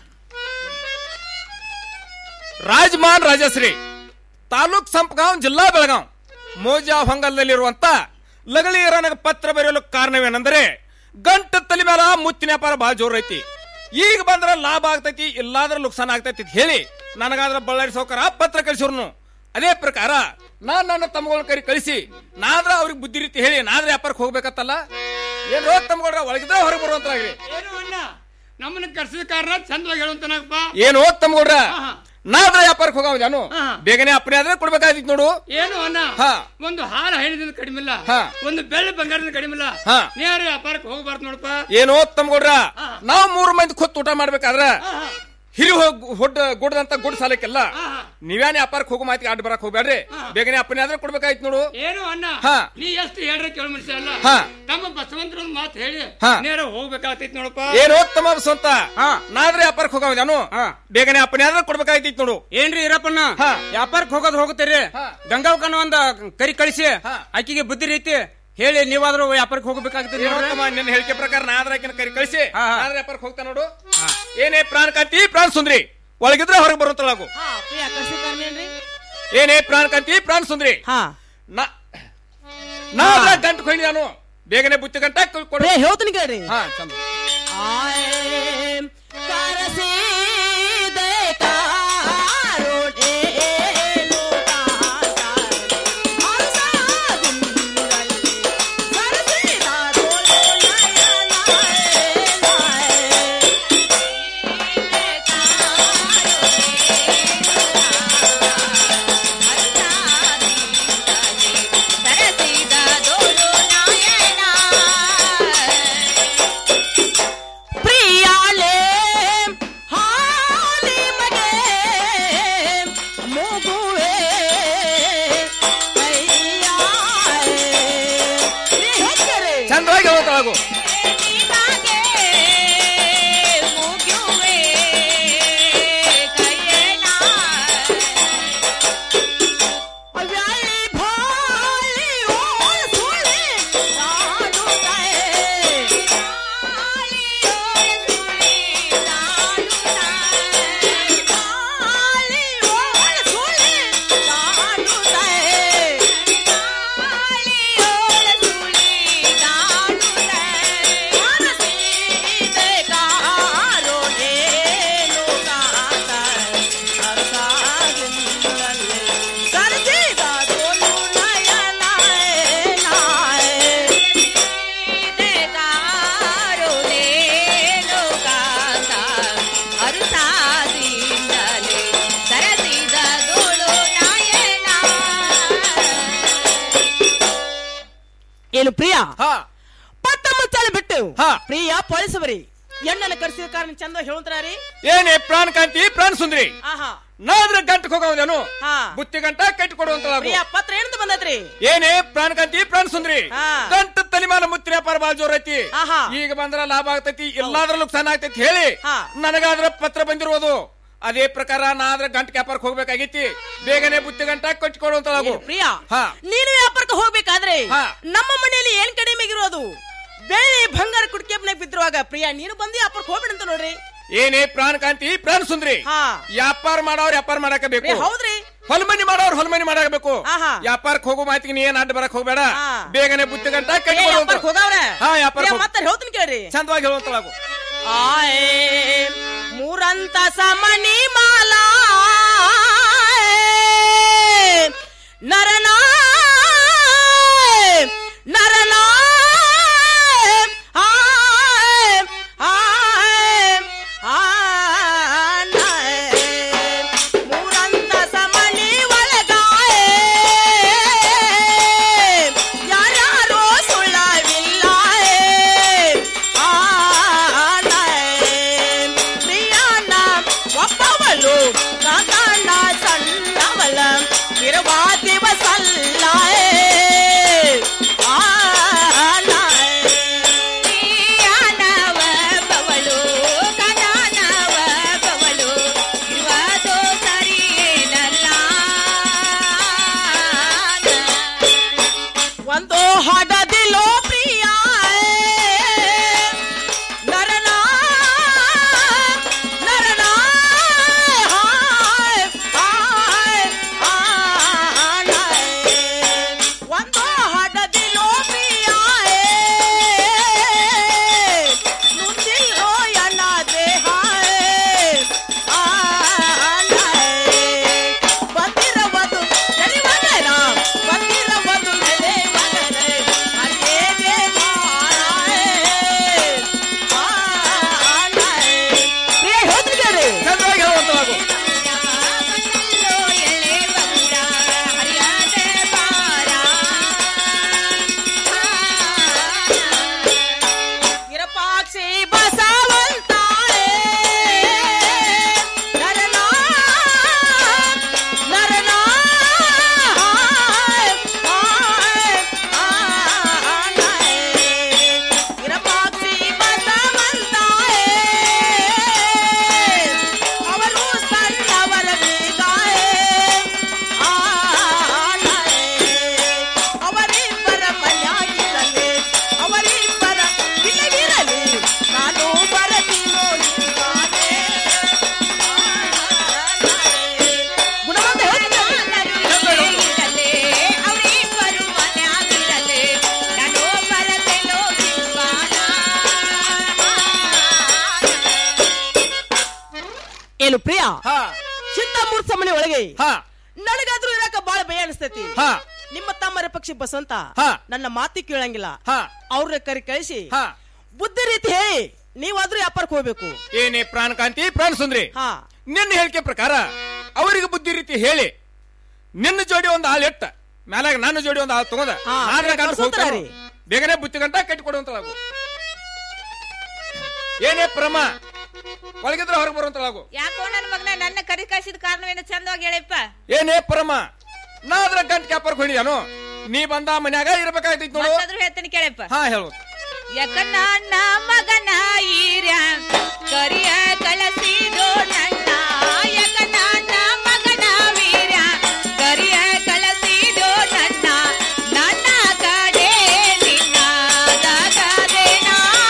ರಾಜಮಾನ್ ರಾಜಶ್ರೀ ತಾಲೂಕ್ ಸಂಪಗಾಂವ್ ಜಿಲ್ಲಾ ಬೆಳಗಾವ್ ಮೋಜಾ ಹೊಂಗಲ್ದಲ್ಲಿರುವಂತ ಲಗಳಿಯರನಗ ಪತ್ರ ಬರೆಯಲು ಕಾರಣವೇನೆಂದರೆ ಗಂಟು ತಲೆ ಮೇಲ ಮುತ್ತಿನ ವ್ಯಾಪಾರ ಬಹಳ ಜೋರ್ ಐತಿ ಈಗ ಬಂದ್ರ ಲಾಭ ಆಗ್ತೈತಿ ಇಲ್ಲಾದ್ರ ನುಕ್ಸಾನ ಆಗ್ತೈತಿ ಅಂತ ಹೇಳಿ ನನಗಾದ್ರ ಬಳ್ಳಾರಿ ಸೌಕರ ಪತ್ರ ಕಳಿಸಿರ್ನು ಅದೇ ಪ್ರಕಾರ ನಾನ್ ನನ್ನ ತಮ್ಮಗಳನ್ನ ಕರಿ ಕಳಿಸಿ ನಾದ್ರ ಅವ್ರಿಗೆ ಬುದ್ಧಿ ರೀತಿ ಹೇಳಿ ನಾದ್ರ ವ್ಯಾಪಾರಕ್ಕೆ ಹೋಗ್ಬೇಕತ್ತಲ್ಲ ಏನ್ ರೋಗ ತಮ್ಮಗಳ ಒಳಗಿದ್ರೆ ಹೊರಗೆ ಬರುವಂತಾಗ್ರಿ ಏನು ಅಣ್ಣ ನಮ್ಮನ್ನ ಕರ್ಸಿದ ಕಾರಣ ಚಂದವಾಗಿ ಹೇಳುವಂತನಪ್ಪ ಏನು ತಮ್ಮಗೌಡ್ರ ನಾದ್ರ ವ್ಯಾಪಾರಕ್ಕೆ ಹೋಗವ ಜಾನು ಬೇಗನೆ ಅಪ್ಪನೇ ಆದ್ರೆ ಕೊಡ್ಬೇಕಾಗಿತ್ತು ನೋಡು ಏನು ಅಣ್ಣ ಹಾ. ಒಂದು ಹಾಲು ಹೈನದಿಂದ ಕಡಿಮೆ ಇಲ್ಲ ಹಾ. ಒಂದು ಬೆಳ್ಳಿ ಬಂಗಾರದಿಂದ ಕಡಿಮೆ ಇಲ್ಲ ಹಾ. ನೇರ ವ್ಯಾಪಾರಕ್ಕೆ ಹೋಗಬಾರ್ದು ನೋಡಪ್ಪ ಏನೋ ತಮ್ಗೌಡ್ರ ನಾವ್ ಮೂರು ಮಂದಿ ಕೂತ್ ಊಟ ಮಾಡ್ಬೇಕಾದ್ರ ಹಿರಿ ಹೋಗ್ ಹೊಡ್ ಗುಡ್ದಂತ ಗುಡ್ ಸಾಲಕ್ಕೆಲ್ಲ ನೀವ್ಯಾನ ವ್ಯಾಪಾರಕ್ಕೆ ಹೋಗೋ ಮಾಹಿತಿ ಅಡ್ಡ ಬರಕ್ ಹೋಗ್ಬೇಡ್ರಿ ಬೇಗನೆ ಅಪ್ಪನೇ ಆದ್ರೆ ಕೊಡ್ಬೇಕಾಯ್ತು ನೋಡು ಏನು ಅಣ್ಣ ಹಾ. ನೀ ಎಷ್ಟು ಹೇಳ್ರೆ ಕೇಳ ಮನುಷ್ಯ ಅಲ್ಲ ಹಾ. ತಮ್ಮ ಬಸವಂತರ ಒಂದು ಮಾತು ಹೇಳಿ ಹಾ. ನೇರ ಹೋಗ್ಬೇಕಾಗ್ತೈತಿ ನೋಡಪ್ಪ ಏನೋ ತಮ್ಮ ಸ್ವಂತ ನಾದ್ರೆ ವ್ಯಾಪಾರಕ್ಕೆ ಹೋಗವ ಜಾನು ಬೇಗನೆ ಅಪ್ಪನೇ ಆದ್ರೆ ಕೊಡ್ಬೇಕಾಯ್ತಿತ್ತು ನೋಡು ಏನ್ರಿ ಇರಪ್ಪಣ್ಣ ವ್ಯಾಪಾರಕ್ಕೆ ಹೋಗೋದು ಹೋಗುತ್ತೀರಿ ಗಂಗಾವಕನ ಒಂದ ಕರಿ ಕಳಿಸಿ ಆಕಿಗೆ ಬುದ್ಧಿ ರೀತಿ ಹೇಳಿ ನೀವಾದ್ರೂ ವ್ಯಾಪಾರಕ್ಕೆ ಹೋಗ್ಬೇಕಾಗ್ತದೆ ನಿನ್ನ ಹೇಳಿಕೆ ಪ್ರಕಾರ ನಾ ಆದ್ರ ಆಕಿನ ಕರಿ ಕಳಿಸಿ ಆದ್ರ ವ್ಯಾಪಾರಕ್ಕೆ ಹೋಗ್ತಾ ನೋಡು ಏನೇ ಪ್ರಾಣ ಕಾಂತಿ ಪ್ರಾಣ ಸುಂದ್ರಿ ಒಳಗಿದ್ರೆ ಹೊರಗೆ ಬರುತ್ತಳಾಗು ಏನೇ ಪ್ರಾಣ ಕಾಂತಿ ಪ್ರಾಣ ಸುಂದ್ರಿ ನಾ ನಾ ಆದ್ರ ಗಂಟು ಕೊಂಡಿ ನಾನು ಬೇಗನೆ ಬುತ್ತಿ ಗಂಟ ಕೊಡು ಹೇಳ್ತೀನಿ ಕೇಳ್ರಿ ಹಾ ಚಂದ ಪ್ರಿಯಾಳೆ ಹಾಲಿ ಮಗೆ ಮೂಗುವೆ ಚಂದ್ರಾಗಿ ಹೋಗ್ತಾಳಾಗು ಏನು ಪ್ರಿಯ ಪಟ್ಟ ಮುಚ್ಚಾಲೆ ಬಿಟ್ಟು ಪ್ರಿಯ ಪೊಲೀಸವರಿ ಎಣ್ಣನ ಕರ್ಸಿದ ಕಾರಣ ಚಂದ ಹೇಳುತ್ತಾರಿ ಏನೇ ಪ್ರಾಣ ಕಾಂತಿ ಪ್ರಾಣ ಸುಂದ್ರಿ ಆಹಾ ನಾದ್ರ ಗಂಟಕ್ಕೆ ಹೋಗೋದೇನು ಬುತ್ತಿ ಗಂಟ ಕಟ್ಟಿ ಕೊಡುವಂತಳಾಗು ಪ್ರಿಯ ಪತ್ರ ಏನಂತ ಬಂದೈತ್ರಿ ಏನೇ ಪ್ರಾಣ ಕಾಂತಿ ಪ್ರಾಣ ಸುಂದ್ರಿ ಹಾ. ಗಂಟ ತಲಿಮಾನ ಮುತ್ತಿನ ವ್ಯಾಪಾರ ಬಾಳ ಜೋರ್ ಐತಿ ಆಹಾ. ಈಗ ಬಂದ್ರ ಲಾಭ ಆಗ್ತೈತಿ ಎಲ್ಲಾದ್ರ ನುಕ್ಸಾನ ಆಗ್ತೈತಿ ಹೇಳಿ ನನಗಾದ್ರ ಪತ್ರ ಬಂದಿರೋದು ಅದೇ ಪ್ರಕಾರ ನಾ ಆದ್ರ ಗಂಟ ವ್ಯಾಪಾರಕ್ಕೆ ಹೋಗ್ಬೇಕಾಗೈತಿ ಬೇಗನೆ ಬುತ್ತಿ ಗಂಟ ಕಟ್ಟಿ ಕೊಡುವಂತಳಾಗು ಪ್ರಿಯ ಹಾ ನೀನು ವ್ಯಾಪಾರಕ್ಕೆ ಹೋಗ್ಬೇಕಾದ್ರೆ ನಮ್ಮ ಮನೆಯಲ್ಲಿ ಏನ್ ಕಡಿಮೆಗಿರೋದು ಬೆಳ್ಳಿ ಬಂಗಾರ ಕುಡ್ಕೆಬ್ನಾಗ ಬಿದ್ದಿರುವಾಗ ಪ್ರಿಯ ನೀನು ಬಂದು ವ್ಯಾಪಾರಕ್ಕೆ ಹೋಗ್ಬಿಡಂತ ನೋಡ್ರಿ ಏನೇ ಪ್ರಾಣ ಕಾಂತಿ ಪ್ರಾಣ ಸುಂದ್ರಿ ವ್ಯಾಪಾರ ಮಾಡೋರ್ ವ್ಯಾಪಾರ ಮಾಡಕ ಬೇಕು ಏ, ಹೌದ್ರಿ ಹೊಲ್ಮನಿ ಮಾಡೋರ್ ಹೊಲ್ಮನಿ ಮಾಡಬೇಕು ಆಹಾ. ವ್ಯಾಪಾರಕ್ಕೆ ಹೋಗೋ ಮಾತಿಗೆ ನೀ ಏನ್ ಅಡ್ಡ ಬರಕ್ ಹೋಗ್ಬೇಡ ಬೇಗನೆ ಬುತ್ತಿ ಗಂಟ ಕಟ್ಟಿ ಏ, ವ್ಯಾಪಾರಕ್ಕೆ ಹೋಗವ್ರೆ ಹಾ ವ್ಯಾಪಾರ ಪ್ರಿಯ, ಮತ್ತೆ ಹೇಳ್ತೀನಿ ಕೇಳ್ರಿ ಚಂದವಾಗಿ ಹೇಳುವಂತಳಾಗು ಆಯೇ ಮೂರಂತ ಸಮನಿ ಮಾಲಾ ನರನಾ ನರನಾ ಆಯ್, ಆಯ್, ಆಯ್, ಮೂರಂತ ಸಮನಿ ಒಳಗಾಯೇ ಯಾರ್ಯಾರೋ ಸುಳ್ಳವಿಲ್ಲ ಪ್ರಿಯಾನ ಒಬ್ಬವಳು ಮಗನ ಸಣ್ಣವಳ ಇರುವ ದಿವಸಲ್ಲ ಬವಳು ಕನನವ ಬವಳು ಇರುವುದು ಸರಿಯೇನಲ್ಲ ಒಂದು ಹಡದಿಲೋ ಪ್ರಿಯ ನರನ ನರನ ಹಾಯ್, ಹಾಯ್, ಆನಾಯ್. ಒಂದು ಹಡದಿಲೋ ಪ್ರಿಯ ನುಂದಿಲ್ಲೋ ಎನ್ನ ದೇಹ ಆನಾಯ್. ಬಂದಿರವದು ನಡೆವದರ ಬಂದಿರವದು ನಡೆವದರ ಇಂತ ಮೂರ್ ಸಮನೆ ಒಳಗೆ ನನಗಾದ್ರೂ ಇರಾಕ ಬಾಳ ಭಯ ಅನಿಸ್ತೈತಿ ನಿಮ್ಮ ತಮ್ಮರ ಪಕ್ಷಿ ಬಸವಂತ ನನ್ನ ಮಾತಿ ಕೇಳಂಗಿಲ್ಲ ಅವ್ರ ಕರಿ ಕಳಿಸಿ ಬುದ್ಧಿ ರೀತಿ ಹೇಳಿ ನೀವಾದ್ರೂ ವ್ಯಾಪಾರಕ್ಕೆ ಹೋಗ್ಬೇಕು ಏನೇ ಪ್ರಾಣಕಾಂತಿ ಪ್ರಾಣ ಸುಂದ್ರಿ ನಿನ್ನ ಹೇಳಿಕೆ ಪ್ರಕಾರ ಅವರಿಗೆ ಬುದ್ಧಿ ರೀತಿ ಹೇಳಿ ನಿನ್ನ ಜೋಡಿ ಒಂದು ಹಾಲು ಎಟ್ಟ ಮ್ಯಾಲಾಗ ನನ್ನ ಜೋಡಿ ಒಂದು ಹಾಲು ತಗೊಂಡ ಹಾ, ನಾನ್ ಬೇಗ ಗಂಟ ಕಳ್ಸೋತಾರ್ರಿ. ಬೇಗನೆ ಬುತ್ತಿ ಗಂಟ ಕಟ್ಟಿ ಕೊಡುವಂತಳಾಗು ಏನೇ ಪ್ರಮ ಒಳಗಿದ್ರೆ ಹೊರಗೆ ಬರುವಂತಳಾಗು ಯಾಕೋ ನನ್ನ ಮಗನ ನನ್ನ ಕರಿ ಕಳಿಸಿದ ಕಾರಣವೇನು ಚಂದವಾಗಿ ಹೇಳಿಪ್ಪ ಏನೇ ಪರಮ ನಾ ಅದ್ರ ಗಂಟ ಕ್ಯಾಪರ್ಗೆ ಹೊಡಿದಾನು ನೀ ಬಂದ ಮನ್ಯಾಗ ಇರ್ಬೇಕಾಯ್ತೈತಿ ನೋಡು ಮತ್ತಾದ್ರೂ ಹೇಳ್ತೀನಿ ಕೇಳಪ್ಪ ಹಾ ಹೇಳು ಯಾಕ ನನ್ನ ಮಗನ ಈರ್ಯ ಕರಿಯ ಕಳಸಿದೋ ನನ್ನ ಯಾಕ ನನ್ನ ಮಗನ ವೀರ್ಯ ಕರಿಯ ಕಳಸಿದೋ ನನ್ನ ನನ್ನ ಕಡೆ ನಿನ್ನ ದಾಗದೇನ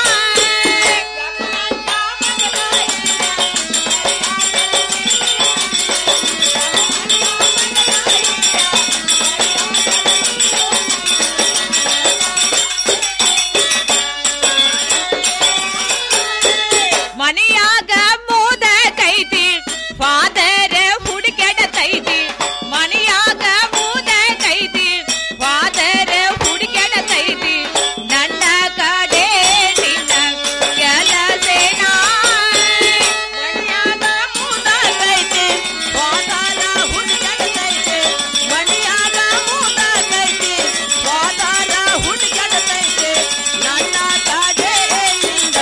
ಮನೆಯಾಗ ಮೋದ ಕೈತಿ ಫಾದರ್ ಹುಡುಕೆಡತೈತಿ ಮನೆಯಾಗ ಮೋದ ಕೈತಿ ಫಾದರ್ ಹುಡುಕೆಡತೈತಿ ನನ್ನ ಕಡೆ ನಿನ್ನ ಕೆಲಸೇನ ಮನೆಯಾಗ ಮೋದ ಕೈತಿ ಫಾದರ್ ಹುಡುಕೆಡತೈತಿ ಮನೆಯಾಗ ಮೋದ ಕೈತಿ ಫಾದರ್ ಹುಡುಕೆಡತೈತಿ ನನ್ನ ಕಡೆ ನಿನ್ನ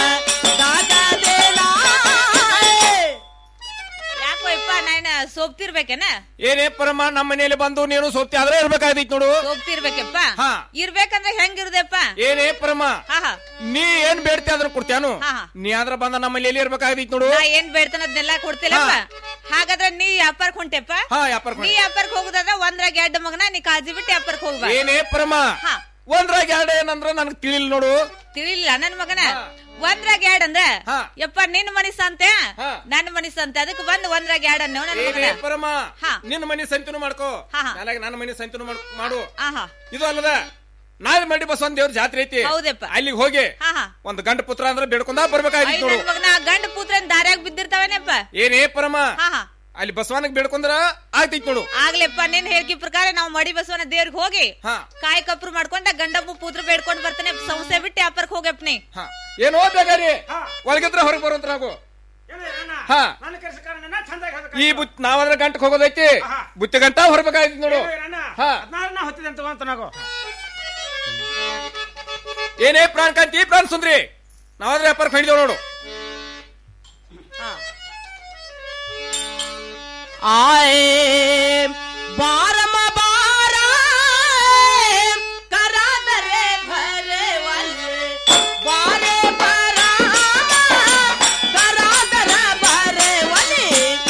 ಯಾಕೋ ಇಪ್ಪ ನಾನು ಸೋಪ್ತಿರ್ಬೇಕೇನ ಏನೇ ಪರಮ ನಮ್ಮ ಮನೆಯಲ್ಲಿ ಬಂದು ನೀನು ಸೋತಿ ಆದ್ರೆ ಇರ್ಬೇಕಾಯ್ತೈತಿ ನೋಡು ಸೋಪ್ತಿರ್ಬೇಕಪ್ಪ ಹಾ. ಇರ್ಬೇಕಂದ್ರೆ ಹೆಂಗಿರುದಪ್ಪ ಏನೇ ಪರಮ ಹಾ ಹಾ ನೀ ಏನ್ ಬೇಡ್ತಿ ಆದ್ರೂ ಕೊಡ್ತ್ಯಾನು ಹಾ, ಹಾ. ನೀ ಆದ್ರ ಬಂದ ನಮ್ಮ ಮನೆಯಲ್ಲಿ ಇರ್ಬೇಕಾಯ್ತೈತಿ ನೋಡು ನಾ ಏನ್ ಬೇಡ್ತಾನ ಅದನ್ನೆಲ್ಲ ಕೊಡ್ತಿಲ್ಲಪ್ಪ ಹಾಗಾದ್ರೆ ನೀ ವ್ಯಾಪಾರಕ್ಕೆ ಹೊಂಟೆಪ್ಪ ಹಾ ವ್ಯಾಪಾರ ನೀ ವ್ಯಾಪಾರಕ್ಕೆ ಹೋಗುದಾದ್ರೆ ಒಂದ್ರಾಗ ಎರಡು ಮಗನ ನೀ ಕಾಳಜಿ ಬಿಟ್ಟು ವ್ಯಾಪಾರಕ್ಕೆ ಹೋಗ್ಬಾ ಏನೇ ಪರಮ ಹಾ. ಒಂದ್ರಾಗ ಎರಡ ಏನಂದ್ರ ನನಗ್ ತಿಳಿಲ್ ನೋಡು ತಿಳಿಲಿಲ್ಲ ನನ್ ಮಗನ ಒಂದ್ರಾಗ ಎರಡ್ ಅಂದ್ರ ಯಪ್ಪ ನಿನ್ ಮನಿ ಸಂತೆ ನನ್ನ ಮನಿ ಸಂತೆ ಅದಕ್ಕೆ ಬಂದ್ ಒಂದ್ರಾಗ ಎರಡ್ ಅನ್ನೋ ನನ್ ಏನೇ ಮಗನ ಪರಮ ಹಾ. ನಿನ್ನ ಮನೆ ಸಂತಿನೂ ಮಾಡ್ಕೋ ಹಾ, ಹಾ. ಮೇಲಾಗ ನನ್ನ ಮನೆ ಸಂತಿನೂ ಮಾಡ್- ಮಾಡು ಆಹಾ ಇದು ಅಲ್ಲದ ನಾಳೆ ಮಡಿ ಬಸವನ್ ದೇವ್ರ ಜಾತ್ರೆ ಐತಿ ಹೌದಪ್ಪ. ಅಲ್ಲಿಗೆ ಹೋಗಿ ಹಾ ಹಾ ಒಂದ್ ಗಂಡ ಪುತ್ರ ಅಂದ್ರೆ ಬೇಡ್ಕೊಂಡ ಬರ್ಬೇಕಾಗಿತ್ತು ಐದ್ ನೋಡು ನನ್ ಮಗನ ಗಂಡ ಪುತ್ರನ್ ದಾರ್ಯಾಗ ಬಿದ್ದಿರ್ತಾವೇನಪ್ಪ ಏನೇ ಪರಮ ಹಾ ಹಾ ಅಲ್ಲಿ ಬಸವನಿಗೆ ಬೇಡ್ಕೊಂಡ್ರ ಆಗ್ತೈತಿ ನೋಡು ಆಗ್ಲೆಪ್ಪ ನಿನ್ ಹೇಳಿಕೆ ಪ್ರಕಾರ ನಾವು ಮಡಿ ಬಸವನ ದೇವ್ರಿಗೆ ಹೋಗಿ ಹಾ ಕಾಯಿ ಕಪ್ರು ಮಾಡ್ಕೊಂಡ ಗಂಡಮ್ಮ ಪೂತ್ರ ಬೇಡ್ಕೊಂಡ್ ಬರ್ತಾನೆ ಸಂಸ್ಥೆ ಬಿಟ್ಟು ವ್ಯಾಪಾರಕ್ಕೆ ಹೋಗಪ್ಪ ನೀ ಹಾ ಏನೋ ಬೇಕಾರಿ ಒಳಗಿದ್ರೆ ಹೊರಗೆ ಬರುವಂತ ನಾವು ಹಾ ನನ್ನ ಕೆಲಸ ಕಾರಣ ಚಂದಾಗಿ ಈ ಬುತ್ ನಾವಾದ್ರೆ ಗಂಟಕ್ಕೆ ಹೋಗೋದೈತಿ ಬುತ್ತಿ ಗಂಟ ಹೊರಬೇಕಾಯ್ತು ನೋಡು ಹಾ ಹದಿನಾರನ ಹೊತ್ತಿದೆ ಅಂತ ಅಂತ ನಾವು ಏನೇ ಪ್ರಾಣ ಕಾಂತಿ ಪ್ರಾಣ ಸುಂದ್ರಿ ನಾವಾದ್ರೆ ವ್ಯಾಪಾರ ಕಂಡಿದ್ದೇವೆ ನೋಡು ಆಯೇ ಬಾರಮ ಬಾರ ಕರಾದರೆ ಭರೆ ವಲ್ಲೆ ಬಾರೆ ಬರ ಕರಾದರ ಭರೆ ವಲೆ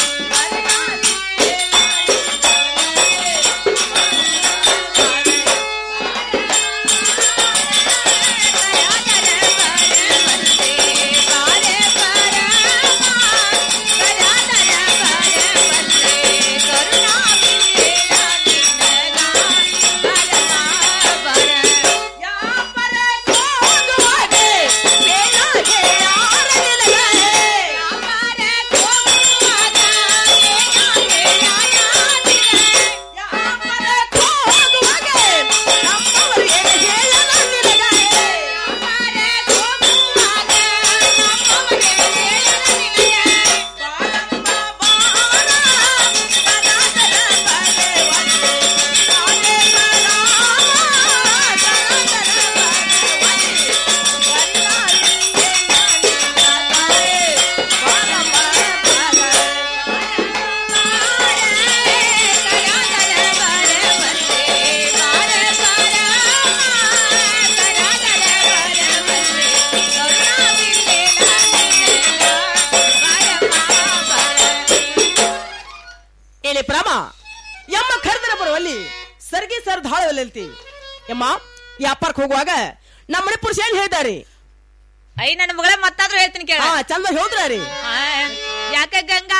ಏಲೆ ಪ್ರಾಮ ಯಮ್ಮ ಕರೆದ್ರ ಬರುವಲ್ಲಿ ಸರ್ಗಿ ಸರ್ ಧಾಳವಲ್ಲಂತಿ ಯಮ್ಮ ವ್ಯಾಪಾರಕ್ಕೆ ಹೋಗುವಾಗ ನಮ್ಮ ಮನೆ ಪುರುಷ ಏನ್ ಹೇಳ್ತಾರೆ ಐ ನನ್ನ ಮಗಳ ಮತ್ತಾದ್ರೂ ಹೇಳ್ತೀನಿ ಕೇಳ ಹಾ ಚಂದ ಹೇಳ್ತಾರಿ ಯಾಕ ಗಂಗಾ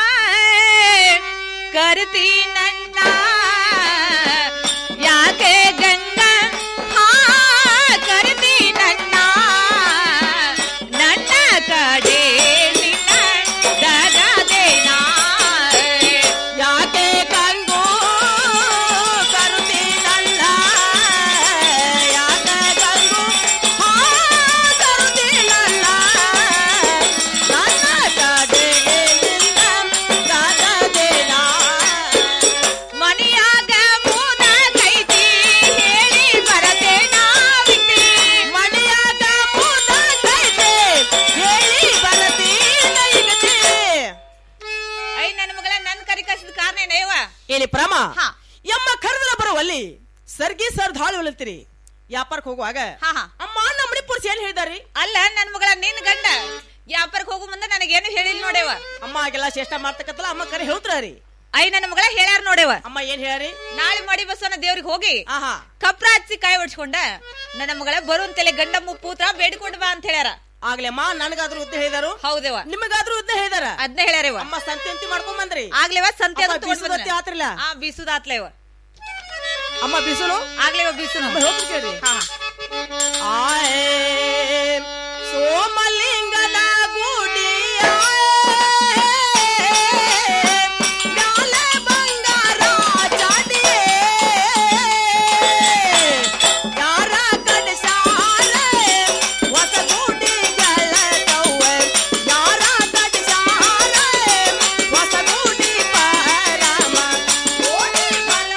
ಕರಿತಿ ನನ್ನ ಯಾಕೆ ಗಂಗಾ ಹಾ ಕರಿತಿ ನನ್ನ ನನ್ನ ಕಡೆ ನಿನ್ನ ದಗದೇನಾ ಹೇಳ್ತೀರಿ ವ್ಯಾಪಾರಕ್ಕೆ ಹೋಗುವಾಗ ಅಮ್ಮ ನಮ್ಮ ಮಣಿಪುರ್ಸ್ ಏನ್ ಹೇಳಿದಾರಿ ಅಲ್ಲ ನನ್ ಮಗಳ ನಿನ್ ಗಂಡ ವ್ಯಾಪಾರಕ್ಕೆ ಹೋಗು ಮುಂದೆ ನನಗೇನು ಹೇಳಿಲ್ಲ ನೋಡೇವ ಅಮ್ಮ ಆಗೆಲ್ಲ ಚೇಷ್ಟ ಮಾಡ್ತಕ್ಕತ್ತಲ್ಲ ಅಮ್ಮ ಕರೆ ಹೇಳ್ತಾರಿ ಐ ನನ್ನ ಮಗಳ ಹೇಳ್ಯಾರ ನೋಡೇವ ಅಮ್ಮ ಏನ್ ಹೇಳ್ಯಾರಿ ನಾಳೆ ಮಾಡಿ ಬಸವನ ದೇವ್ರಿಗೆ ಹೋಗಿ ಆಹಾ ಕಪ್ರ ಹಚ್ಚಿ ಕಾಯಿ ಹೊಡ್ಸ್ಕೊಂಡ ನನ್ನ ಮಗಳ ಬರುವಂತೆಲೆ ಗಂಡ ಮುಪ್ಪೂತ್ರ ಬೇಡಿಕೊಂಡು ಬಾ ಅಂತ ಹೇಳ್ಯಾರ ಆಗ್ಲೇ ಅಮ್ಮ ನನಗಾದ್ರೂ ಉದ್ದ ಹೇಳಿದಾರು ಹೌದೇವ ನಿಮಗಾದ್ರೂ ಉದ್ದ ಹೇಳಿದಾರ ಅದ್ನ ಹೇಳ್ಯಾರೇವ ಅಮ್ಮ ಸಂತೆ ಅಂತಿ ಮಾಡ್ಕೊಂಡ್ ಬಂದ್ರಿ ಆಗ್ಲೇವ ಸಂತೆ ಅಮ್ಮ, ಅದು ತಗೊಂಡ್ ಬೀಸುದತ್ತಿ ಬಂದ್ನ. ಆತ್ರಲ್ಲ? ಆ ಬೀಸುದಾತ್ಲೇವ ಅಮ್ಮ ಬಿಸುನು ಆಗ್ಲೇವ ಬೀಸುನು ಅಮ್ಮ ಹೇಳ್ತೀನಿ ಕೇಳ್ರಿ ಆಯೇ ಸೋಮಲಿಂಗನ ಗುಡಿಯ ಮ್ಯಾಲೆ ಬಂಗಾರ ಚಾಟಿಯೇ ಯಾರ ಕಡಿಸಾರೆ ಹೊಸ ಗುಡಿಗಳ ಕವ್ವೆ ಯಾರ ಕಡಿಸಾರೆ ಹೊಸ ಗುಡಿ ಪರಮ ಓಡಿ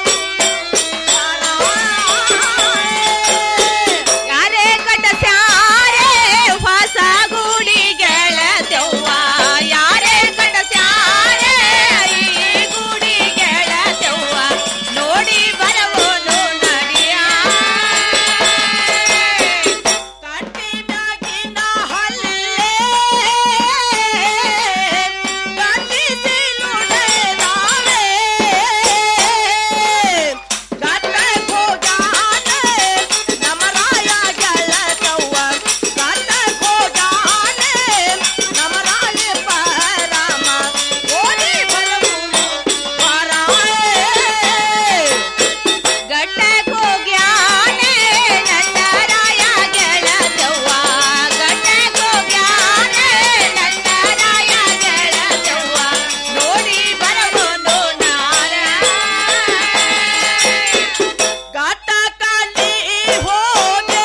ಯಾರೇ ಕಟಸ್ಯಾರೆ ಹೊಸ ಗುಡಿ ಗೆಳತೆವ್ವ ಯಾರೇ ಕಟಸ್ಯಾರೆ ಈ ಗುಡಿ ಗೆಳತೆವ್ವ ನೋಡಿ ಬರಬಹುದು ನಡಿಯ ಗಟ್ಟಕ್ ಹೋಗ್ಯಾನೆ ನನ್ನ ರಾಯ ಗೆಳತವ್ವ ಗಟ್ಟಕ್ ಹೋಗ್ಯಾನೆ ನನ್ನ ರಾಯ ಗೆಳತವ್ವ ನೋಡಿ ಬರಬಹುದು ನಾರ ಘಟಕಲಿ ಹೋದೆ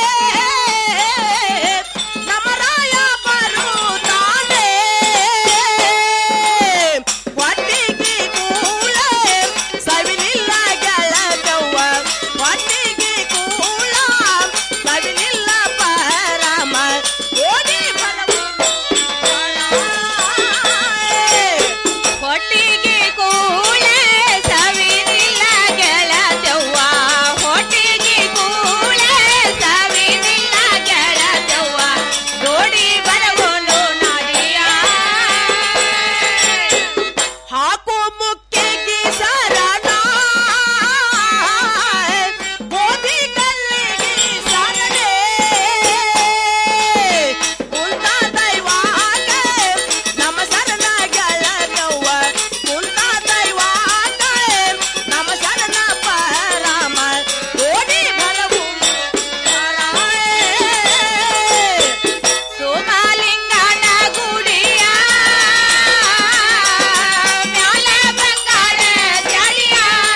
ನಮರಾಯ ಬರುತ್ತಾನೆ ಹೊಟ್ಟಿಗೆ ಕೂಳ ಸವಿಲಿಲ್ಲ ಗೆಳತವ್ವ ಹೊಟ್ಟಿಗೆ ಕೂಳ ಸವಿಲಿಲ್ಲ ಪರಮ ಓಡಿ ಹೊಟ್ಟಿಗೆ ಕೂಳೆ ಸವಿನಿಲ್ಲ ಗೆಳತವ್ವ ಹೊಟ್ಟಿಗೆ ಕೂಳೆ ಸವಿನಿಲ್ಲ ಗೆಳತವ್ವ ನೋಡಿ ಬರಬಹುದು ನಾಡಿಯ ಹಾಕು ಮುಕ್ಕಿಗೆ ಸರಣ ಗೋಧಿ ಕಲ್ಲಿಗೆ ಸರಣೆ ಕುಂತ ದೈವಾಗ ನಮ್ಮ ಶರಣ ಗೆಳತವ್ವ ಕುಂತ ದೈವಾಗ ನಮ್ಮ ಶರಣ ಪರಮ ಓಡಿ ಬರವು ಸೋಮಲಿಂಗನ ಗುಡಿಯ ಮ್ಯಾಲ ಬಂಗಾರ ಚಾಳಿಯ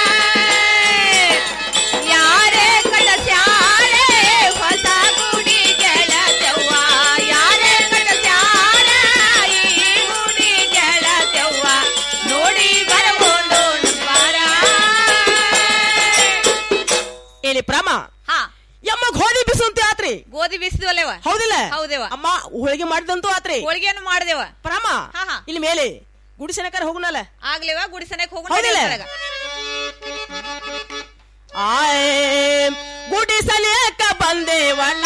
ಯಾರೇ ಕಳಸ್ಯಾರೆ ಹೊಸ ಗುಡಿ ಗೆಳತವ್ವ ಯಾರೇ ಕಳಸ್ಯಾರ ಈ ಗುಡಿ ಗೆಳತವ್ವ ನೋಡಿ ಬರಬಹುದು ಬಾರ ಏನಿ ಪ್ರಮ ಹಾ ಯಮ್ಮ ಗೋಧಿ ಬಿಸುಂತ ಆತ್ರಿ ಗೋಧಿ ಬಿಸಿದ್ವಲ್ಲೇವ ಹೌದಿಲ್ಲ ಹೌದೇವ ಅಮ್ಮ ಹೋಳಿಗೆ ಮಾಡಿದಂತೂ ಆತ್ರಿ ಹೋಳಿಗೆಯನ್ನು ಮಾಡ್ದೇವ ಪ್ರಮ ಹಾ ಹಾ ಇಲ್ಲಿ ಮೇಲೆ ಗುಡಿಸನಕರ ಹೋಗುನಲ್ಲ ಆಗ್ಲೇವ ಗುಡಿಸನಕ್ ಹೋಗೋಣ ಹೌದಿಲ್ಲ? ನಡಿ ಒಳಗ. ಆಯೇ ಗುಡಿಸಲೇಕ ಬಂದೇವಣ್ಣ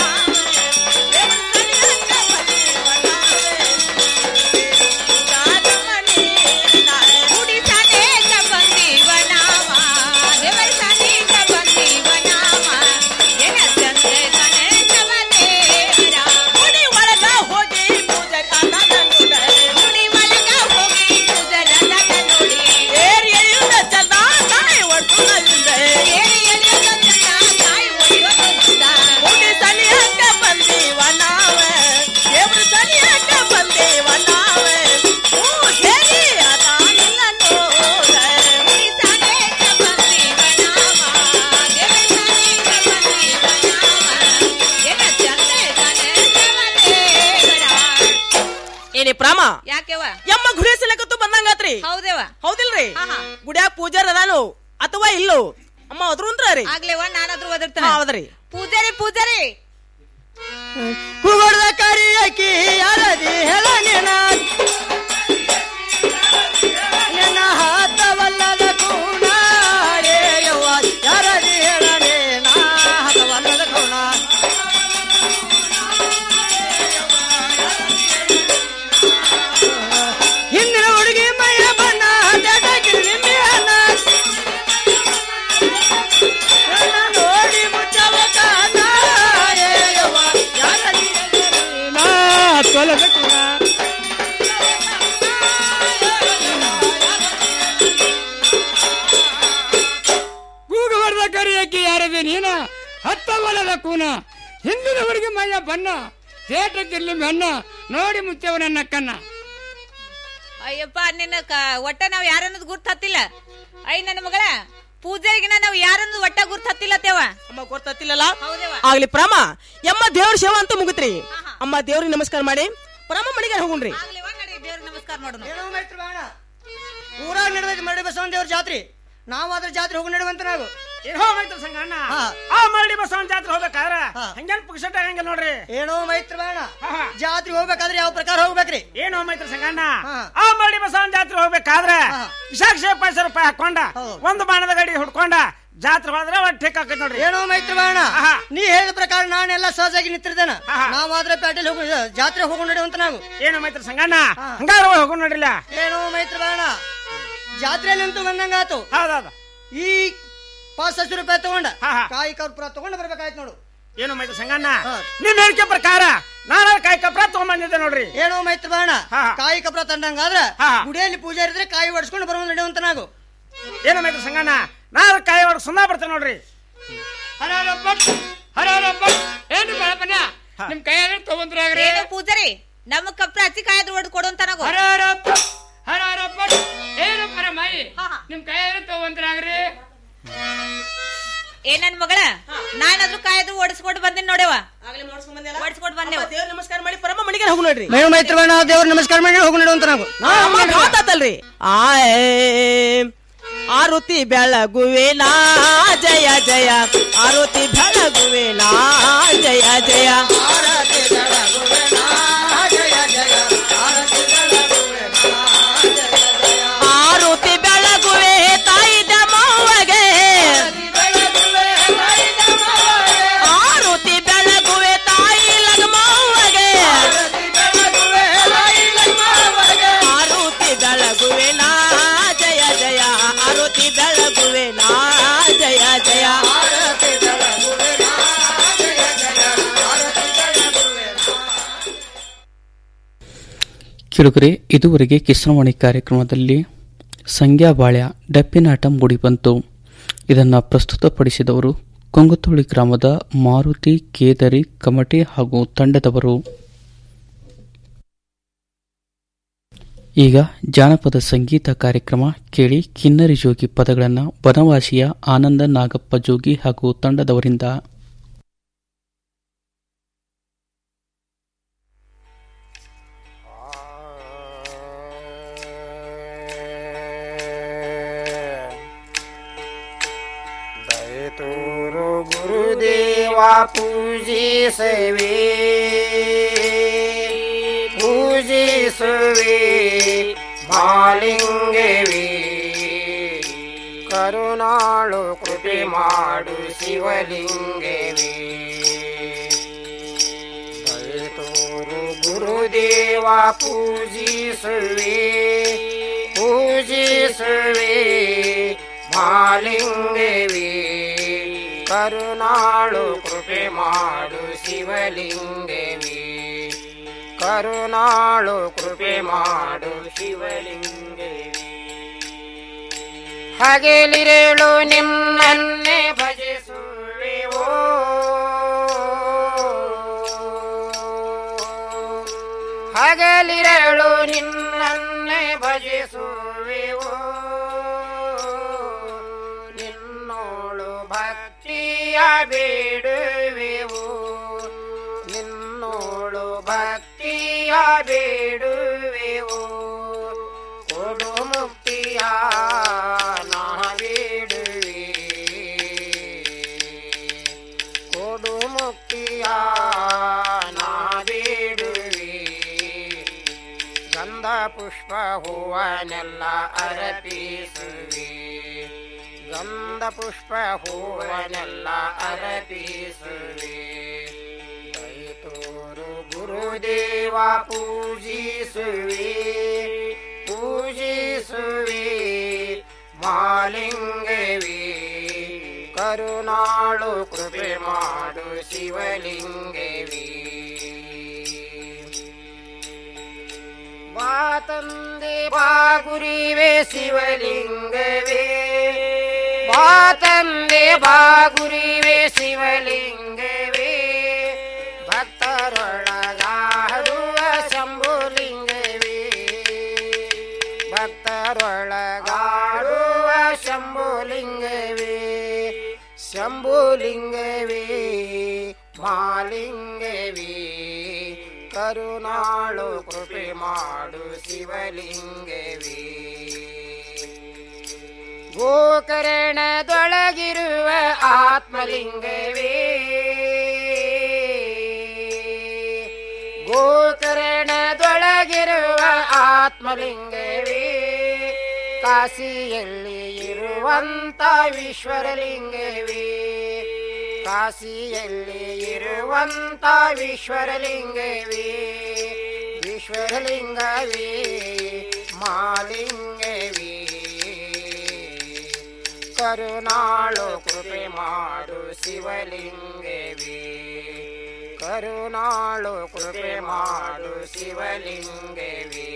ಗುಡಿಸನೇಕ ಬಂದೀವ ನಾವ ದೇವಸ್ಥಾನೇಕ ಬಂದೀವ ನಾವ ಎನ ಚಂದ್ರ ಗಣೇಶವ ದೇವರ ಗುಡಿ ಒಳಗ ಹೋಗಿ ಪೂಜೆ ಗುಡಿ ಒಳಗ ಹೋಗಿ ಪೂಜರ ನನ್ನ ನೋಡಿ ಏರಿ ಎಲ್ಲಿಂದ ಚಂದ ತಾಯಿ ಒಟ್ಟು ಏರಿ ಎಲ್ಲಿಂದ ಚಂದ ತಾಯಿ ಒಡೆಯೋದು ಚಂದ. ಗುಡಿ ಸನಿಯಕ್ಕ ಬಂದೀವ ನಾವೇ ದೇವ್ರ ಸನಿಯಕ್ಕ ಬಂದೀವ ನಾವೇ ಪೂಜೆಗೆ ಅದಾನಿಲ್ಲ ನೋಡ ಗುಡಿಸನೇಕ ಬಂದೀವ ನಾವ ದೇವಸ್ಥಾನೇಕ ಬಂದೀವ ನಾವ ಎನ ಚಂದ್ರ ಗಣೇಶವ ದೇವರ ಏನಿ ಪ್ರಾಮ ಯಾಕೆವ ಯಮ್ಮ ಗುಡಿಸಲಕತ್ತು ಬಂದಂಗಾತ್ರಿ ಹೌದೇವ ಹೌದಿಲ್ರಿ ಹಾ, ಹಾ. ಗುಡ್ಯಾಗ ಪೂಜಾರ್ ಅದಾನು ಅಥವಾ ಇಲ್ಲೋ ಅಮ್ಮ ಅದ್ರಂತ್ರ ರೀ ಆಗ್ಲೇವ ನಾನಾದ್ರೂ ಒದರ್ತಾನೆ ಹೌದ್ರಿ ಪೂಜಾರಿ ಪೂಜಾರಿ ಕುಗೊಡ್ದ ಕರಿಯಕಿ ಯಾರದಿ ಹೇಳ ನಿನ ನಿನ್ನ ಹಾತವಲ್ಲದ ಕೂಣ ಯಾರದಿ ಹೇಳನೇನ ಕೂನ ಹಿಂದಿನವರಿಗೆ ಮೈಯ ಬನ್ನ ತೇಟಕ್ಕಿರ್ಲಿ ಮೆನ್ನ ನೋಡಿ ಮುಚ್ಚವ ನನ್ನ ಕನ್ನ ಅಯ್ಯಪ್ಪ ನಿನ್ನ ಕ- ಒಟ್ಟ ನಾವ್ ಯಾರನ್ನೋದು ಗುರ್ತ ಹತ್ತಿಲ್ಲ ಅಯ್ಯ ನನ್ನ ಮಗಳ ಪೂಜೆಗಿನ ನಾವ್ ಯಾರನ್ನೋದು ಒಟ್ಟ ಗುರ್ತ ಹತ್ತಿಲ್ಲ ತೇವ ಅಮ್ಮ ಗೊತ್ತಾತಿಲ್ಲಲ್ಲ ಆಗ್ಲಿ ಪ್ರಾಮ ಎಮ್ಮ ದೇವ್ರ ಸೇವಾ ಅಂತ ಮುಗಿತ್ರಿ ಅಮ್ಮ ದೇವ್ರಿಗೆ ನಮಸ್ಕಾರ ಮಾಡಿ ಪ್ರಾಮ ಮಣಿಗೆ ಹೋಗುಣ್ರಿ ನಮಸ್ಕಾರ ಮಾಡೋಣ ಊರಾಗ ನಡೆದೈತಿ ಮರಡಿ ಬಸವನ ದೇವ್ರ ಜಾತ್ರೆ ನಾವು ಅದ್ರ ಜಾತ್ರೆ ಹೋಗಿ ನಡೆಯುವಂತ ನಾವು ಏನೋ ಮೈತ್ರ ಸಂಗಣ್ಣ ಆ ಮರಡಿ ಬಸವನ ಜಾತ್ರೆ ಹೋಗ್ಬೇಕಾದ್ರ ಹಂಗೇನ್ ಪುಕ್ಷಟ ಆಗಂಗಿಲ್ಲ ನೋಡ್ರಿ ಏನೋ ಮೈತ್ರ ಬೇಡ ಜಾತ್ರೆ ಹೋಗ್ಬೇಕಾದ್ರೆ ಯಾವ ಪ್ರಕಾರ ಹೋಗ್ಬೇಕ್ರಿ ಏನೋ ಮೈತ್ರ ಸಂಗಣ್ಣ ಆ ಮರಡಿ ಬಸವನ ಜಾತ್ರೆ ಹೋಗ್ಬೇಕಾದ್ರ ವಿಶಾಖ ಪೈಸೆ ರೂಪಾಯಿ ಹಾಕೊಂಡ ಒಂದು ಬಾಣದ ಗಡಿ ಹುಡ್ಕೊಂಡ ಜಾತ್ರೆ ಹೋದ್ರೆ ಒಟ್ಟು ಠೇಕ್ ಹಾಕೈತಿ ನೋಡ್ರಿ ಏನೋ ಮೈತ್ರ ಬೇಡ ನೀ ಹೇಳಿದ ಪ್ರಕಾರ ನಾನೆಲ್ಲ ಸಹಜಾಗಿ ನಿಂತಿರ್ತೇನೆ ನಾವು ಆದ್ರೆ ಪೇಟೆಲ್ ಹೋಗಿ ಜಾತ್ರೆ ಹೋಗಿ ನಡೆಯುವಂತ ನಾವು ಏನೋ ಮೈತ್ರ ಸಂಗಣ್ಣ ಹಂಗಾರ ಹೋಗೋಣ ನೋಡ್ರಿಲ್ಲ ಏನೋ ಮೈತ್ರ ಬೇಡ ಜಾತ್ರೆಯಲ್ಲಿ ನಿಂತು ಬಂದಂಗಾತು ಹೌದೌದು ಈ ಪಾಸ್ ಹತ್ತು ರೂಪಾಯಿ ತಗೊಂಡ ಕಾಯಿ ಕರ್ಪೂರ ತಗೊಂಡು ಬರ್ಬೇಕಾಯ್ತು ನೋಡು ಏನು ಮೈತ್ರ ಸಂಗಣ್ಣ ನಿಮ್ ಹೇಳಿಕೆ ಪ್ರಕಾರ ನಾನು ಕಾಯಿ ಕಪ್ರ ತಗೊಂಡ್ಬಂದಿದ್ದೆ ನೋಡ್ರಿ ಏನೋ ಮೈತ್ರ ಬೇಡ ಕಾಯಿ ಕಪ್ರ ತಂದಂಗಾದ್ರ ಗುಡಿಯಲ್ಲಿ ಪೂಜೆ ಇರಿದ್ರೆ ಕಾಯಿ ಹೊಡ್ಸ್ಕೊಂಡು ಬರೋದು ನಡೆಯುವಂತ ನಾವು ಏನು ಮೈತ್ರ ಸಂಗಣ್ಣ ನಾನು ಕಾಯಿ ಹೊಡ್ ಸುಮ್ಮನೆ ಬರ್ತೇನೆ ನೋಡ್ರಿ ಹರಾರ ಪಟ್ ಹರಾರ ಪಟ್ ಏನು ಬೆಳಪನ ನಿಮ್ ಕೈಯಾಗ ತಗೊಂಡ್ರಾಗ್ರಿ ಏನು ಪೂಜಾರಿ ನಮ್ಮ ಕಪ್ರ ಹಚ್ಚಿ ಕಾಯ್ದು ಹೊಡೆದು ಕೊಡು ಅಂತ ನನಗು ಹರಾರ ಪಟ್ ಹರಾರ ಪಟ್ ಏನು ಪರಮೈ ನಿಮ್ ಕೈಯಾಗ ತಗೊಂಡ್ರಾಗ್ರಿ ಏ ನನ್ ಮಗಳ ನಾನಾದ್ರೂ ಕಾಯ್ದು ಓಡಿಸ್ಕೊಂಡು ಬಂದಿನಿ ನೋಡವ ಓಡಿಸ್ಕೊಂಡು ಬಂದೇವ ದೇವ್ರ ನಮಸ್ಕಾರ ಮಾಡಿ ಪರಮ ಮಣಿಗೆ ಹೋಗು ನೋಡ್ರಿ ಮೇವು ಮೈತ್ರ ಬೇಡ ದೇವ್ರ ನಮಸ್ಕಾರ ಮಾಡಿ ಹೋಗಿ ನಡೆಯುವಂತ ನಾವು ಅಮ್ಮ ಮಾತಾತಲ್ರಿ ಆಯ್ ಆರುತಿ ಬೆಳಗುವೆನಾ ಜಯ ಜಯ ಆರುತಿ ಬೆಳಗುವೆನಾ ಜಯ ಜಯ ಆರುತಿ ಬೆಳಗುವೆ ತಾಯಿ ದಮವ್ವಗೆ ಆರುತಿ ಬೆಳಗುವೆ ತಾಯಿ ಲಗಮವ್ವಗೆ ಆರುತಿ ಬೆಳಗುವೆ ನಾ ಜಯ ಜಯ ಆರುತಿ ಬೆಳಗುವೆ ನಾ ಜಯ ಜಯ ಕಿರುಗರೆ ಇದುವರೆಗೆ ಕಿಸನವಾಣಿ ಕಾರ್ಯಕ್ರಮದಲ್ಲಿ ಸಂಗ್ಯಾಬಾಳ್ಯ ಡಪ್ಪಿನಾಟ ಮೂಡಿಬಂತು ಇದನ್ನು ಪ್ರಸ್ತುತಪಡಿಸಿದವರು ಕೊಂಗತೋಳಿ ಗ್ರಾಮದ ಮಾರುತಿ ಕೇದರಿ ಕಮಟೆ ಹಾಗೂ ತಂಡದವರು ಈಗ ಜಾನಪದ ಸಂಗೀತ ಕಾರ್ಯಕ್ರಮ ಕೇಳಿ ಕಿನ್ನರಿ ಜೋಗಿ ಪದಗಳನ್ನು ಬನವಾಸಿಯ ಆನಂದ ನಾಗಪ್ಪ ಜೋಗಿ ಹಾಗೂ ತಂಡದವರಿಂದ ದಯತೋರು ಗುರುದೇವ ಪೂಜಿಸುವೆ ಪೂಜಿಸುವೆ ಮಾಲಿಂಗವೇ ಕರುಣಾಳು ಕೃಪೆ ಮಾಡು ಶಿವಲಿಂಗವೇ ದಯತೋರು ಗುರುದೇವ ಪೂಜಿಸುವೆ ಪೂಜಿಸುವೆ ಮಾಲಿಂಗವೇ ಕರುಣಾಳು ಕೃಪೆ ಮಾಡು ಶಿವಲಿಂಗವೇ ಕರುಣಾಳು ಕೃಪೆ ಮಾಡು ಶಿವಲಿಂಗವೇ ಹಗಲಿರೇಳು ನಿನ್ನನ್ನೇ ಭಜಿಸುವೆವೋ ಹಗಲಿರಳು ನಿನ್ನನ್ನೇ ಭಜಿಸುವೆವೋ ನಿನ್ನೋಳು ಭಕ್ತಿಯ ಬೇಡುವೆವು ನಿನ್ನೋಳು ಭಕ್ತಿಯ ಬೇಡುವೆವು ಕೊಡು ಮುಕ್ತಿಯ ನಾ ಬೇಡುವೆ ಕೊಡು ಮುಕ್ತಿಯ ನಾ ಬೇಡುವೆ ಗಂಧ ಪುಷ್ಪ ಹೂವನೆಲ್ಲ ಅರಪಿಸುವೆ ಗಂಧ ಪುಷ್ಪ ಹೂವನೆಲ್ಲ ಅರಪಿಸುವೆ ದೈತೋರು ಗುರುದೇವ ಪೂಜಿಸುವೆ ಪೂಜಿಸುವೆ ಮಾಲಿಂಗವೇ ಕರುಣಾಳು ಕೃಪೆ ಮಾಡು ಶಿವಲಿಂಗವೇ ಬಾ ತಂದೆ ಬಾ ಗುರಿವೆ ಶಿವಲಿಂಗವೇ ಬಾ ತಂದೆ ಬಾ ಗುರಿವೆ ಶಿವಲಿಂಗವೇ ಮಾಲಿಂಗವಿ ಕರುಣಾಳು ಕೃಪೆ ಮಾಡು ಶಿವಲಿಂಗವಿ ಗೋಕರ್ಣದೊಳಗಿರುವ ಆತ್ಮಲಿಂಗವೇ ಗೋಕರ್ಣದೊಳಗಿರುವ ಆತ್ಮಲಿಂಗವೇ ಕಾಶಿಯಲ್ಲಿ ಇರುವಂತ ವಿಶ್ವರಲಿಂಗವೇ ಕಾಶಿಯಲ್ಲಿ ಇರುವಂತ ವಿಶ್ವರಲಿಂಗವೇ ವಿಶ್ವರಲಿಂಗವೇ ಮಾಲಿಂಗವೇ ಕರುಣಾಳು ಕೃಪೆ ಮಾಡು ಶಿವಲಿಂಗವೇ ಕರುಣಾಳು ಕೃಪೆ ಮಾಡು ಶಿವಲಿಂಗವೇ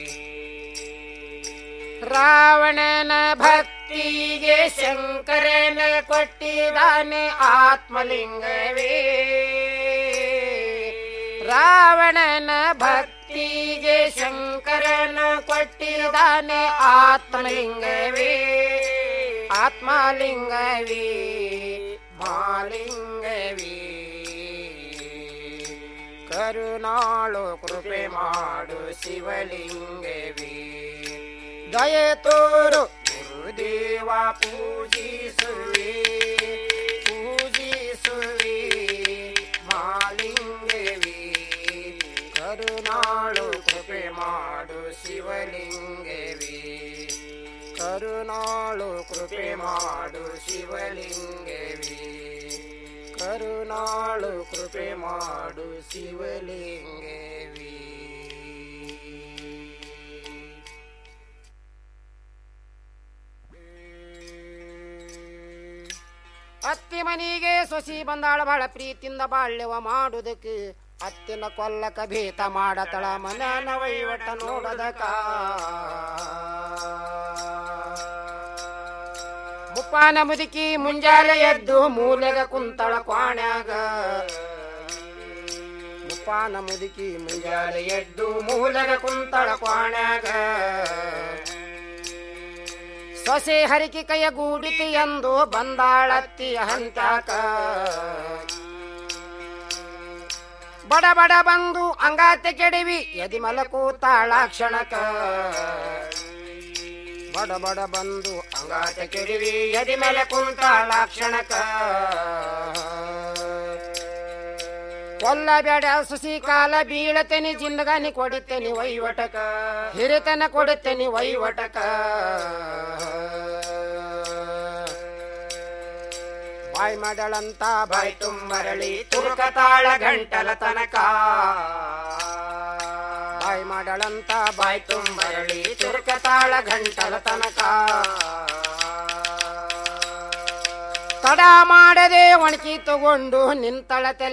ರಾವಣನ ಭಕ್ತಿಗೆ ಶಂಕರನ ಕೊಟ್ಟಿದ್ದಾನೆ ಆತ್ಮಲಿಂಗವೇ ರಾವಣನ ಭಕ್ತಿಗೆ ಶಂಕರನ ಕೊಟ್ಟಿದ್ದಾನೆ ಆತ್ಮಲಿಂಗವೇ ಆತ್ಮಲಿಂಗವೇ ಮಾಲಿಂಗವೇ ಕರುಣಾಳು ಕೃಪೆ ಮಾಡು ಶಿವಲಿಂಗವೇ ದಯೆ ತೋರು ಗುರುದೇವ ಪೂಜಿಸುವೆ ಪೂಜಿಸುವೆ ಮಾಲಿಂಗವೇ ಕರುಣಾಳು ಕೃಪೆ ಮಾಡು ಶಿವಲಿಂಗವೇ ಕರುಣಾಳು ಕೃಪೆ ಮಾಡು ಶಿವಲಿಂಗವೇ ಕರುಣಾಳು ಕೃಪೆ ಮಾಡು ಶಿವಲಿಂಗವೇ ಅತ್ತಿ ಮನಿಗೆ ಸೊಸಿ ಬಂದಾಳ ಬಹಳ ಪ್ರೀತಿಯಿಂದ ಬಾಳ್ಯವ ಮಾಡುದಕ್ಕೆ ಅತ್ತಿನ ಕೊಲ್ಲಕ ಭೇತ ಮಾಡತಳ ಮನನ ವಹಿವಟ ನೋಡದಕ ಮುಪ್ಪಾನ ಮುದುಕಿ ಮುಂಜಾನೆ ಎದ್ದು ಮೂಲೆಗ ಕುಂತಳ ಕ್ವಾಣ್ಯಾಗ ಮುಪ್ಪಾನ ಮುದುಕಿ ಮುಂಜಾನೆ ಎದ್ದು ಮೂಲೆಗ ಕುಂತಳ ಕ್ವಾಣ್ಯಾಗ ಸೊಸೆ ಹರಿಕೆ ಕೈಯ ಗೂಡಿತಿ ಎಂದು ಬಂದಾಳತ್ತಿಯ ಹಂತಾಕ ಬಡ ಬಡ ಬಂದು ಅಂಗಾತೆ ಕೆಡವಿ ಎದಿ ಮಲಕೂತಾಳ ಕ್ಷಣಕ ಬಡ ಬಡ ಬಂದು ಅಂಗಾತೆ ಕೆಡವಿ ಎದಿ ಮೇಲೆ ಕುಂತಾಳ ಕ್ಷಣಕ ಕೊಲ್ಲಬೇಡ ಸುಸಿ ಕಾಲ ಬೀಳತೇನಿ ಜಿಂದಗಾನಿ ಕೊಡುತ್ತೇನಿ ವೈವಟಕ ಹಿರಿತನ ಕೊಡುತ್ತೇನಿ ವೈವಟಕ ಬಾಯ್ ಮಾಡಳಂತ ಬಾಯ್ ತುಂಬರಳಿ ತುರುಕತಾಳ ಗಂಟಲ ತನಕ ಬಾಯ್ ಮಾಡಳಂತ ಬಾಯ್ ತುಂಬರಳಿ ತುರುಕತಾಳ ಗಂಟಲ ತನಕ ತಡ ಮಾಡದೆ ಒಣಕಿ ತಗೊಂಡು ನಿಂತಳ ತಲೆ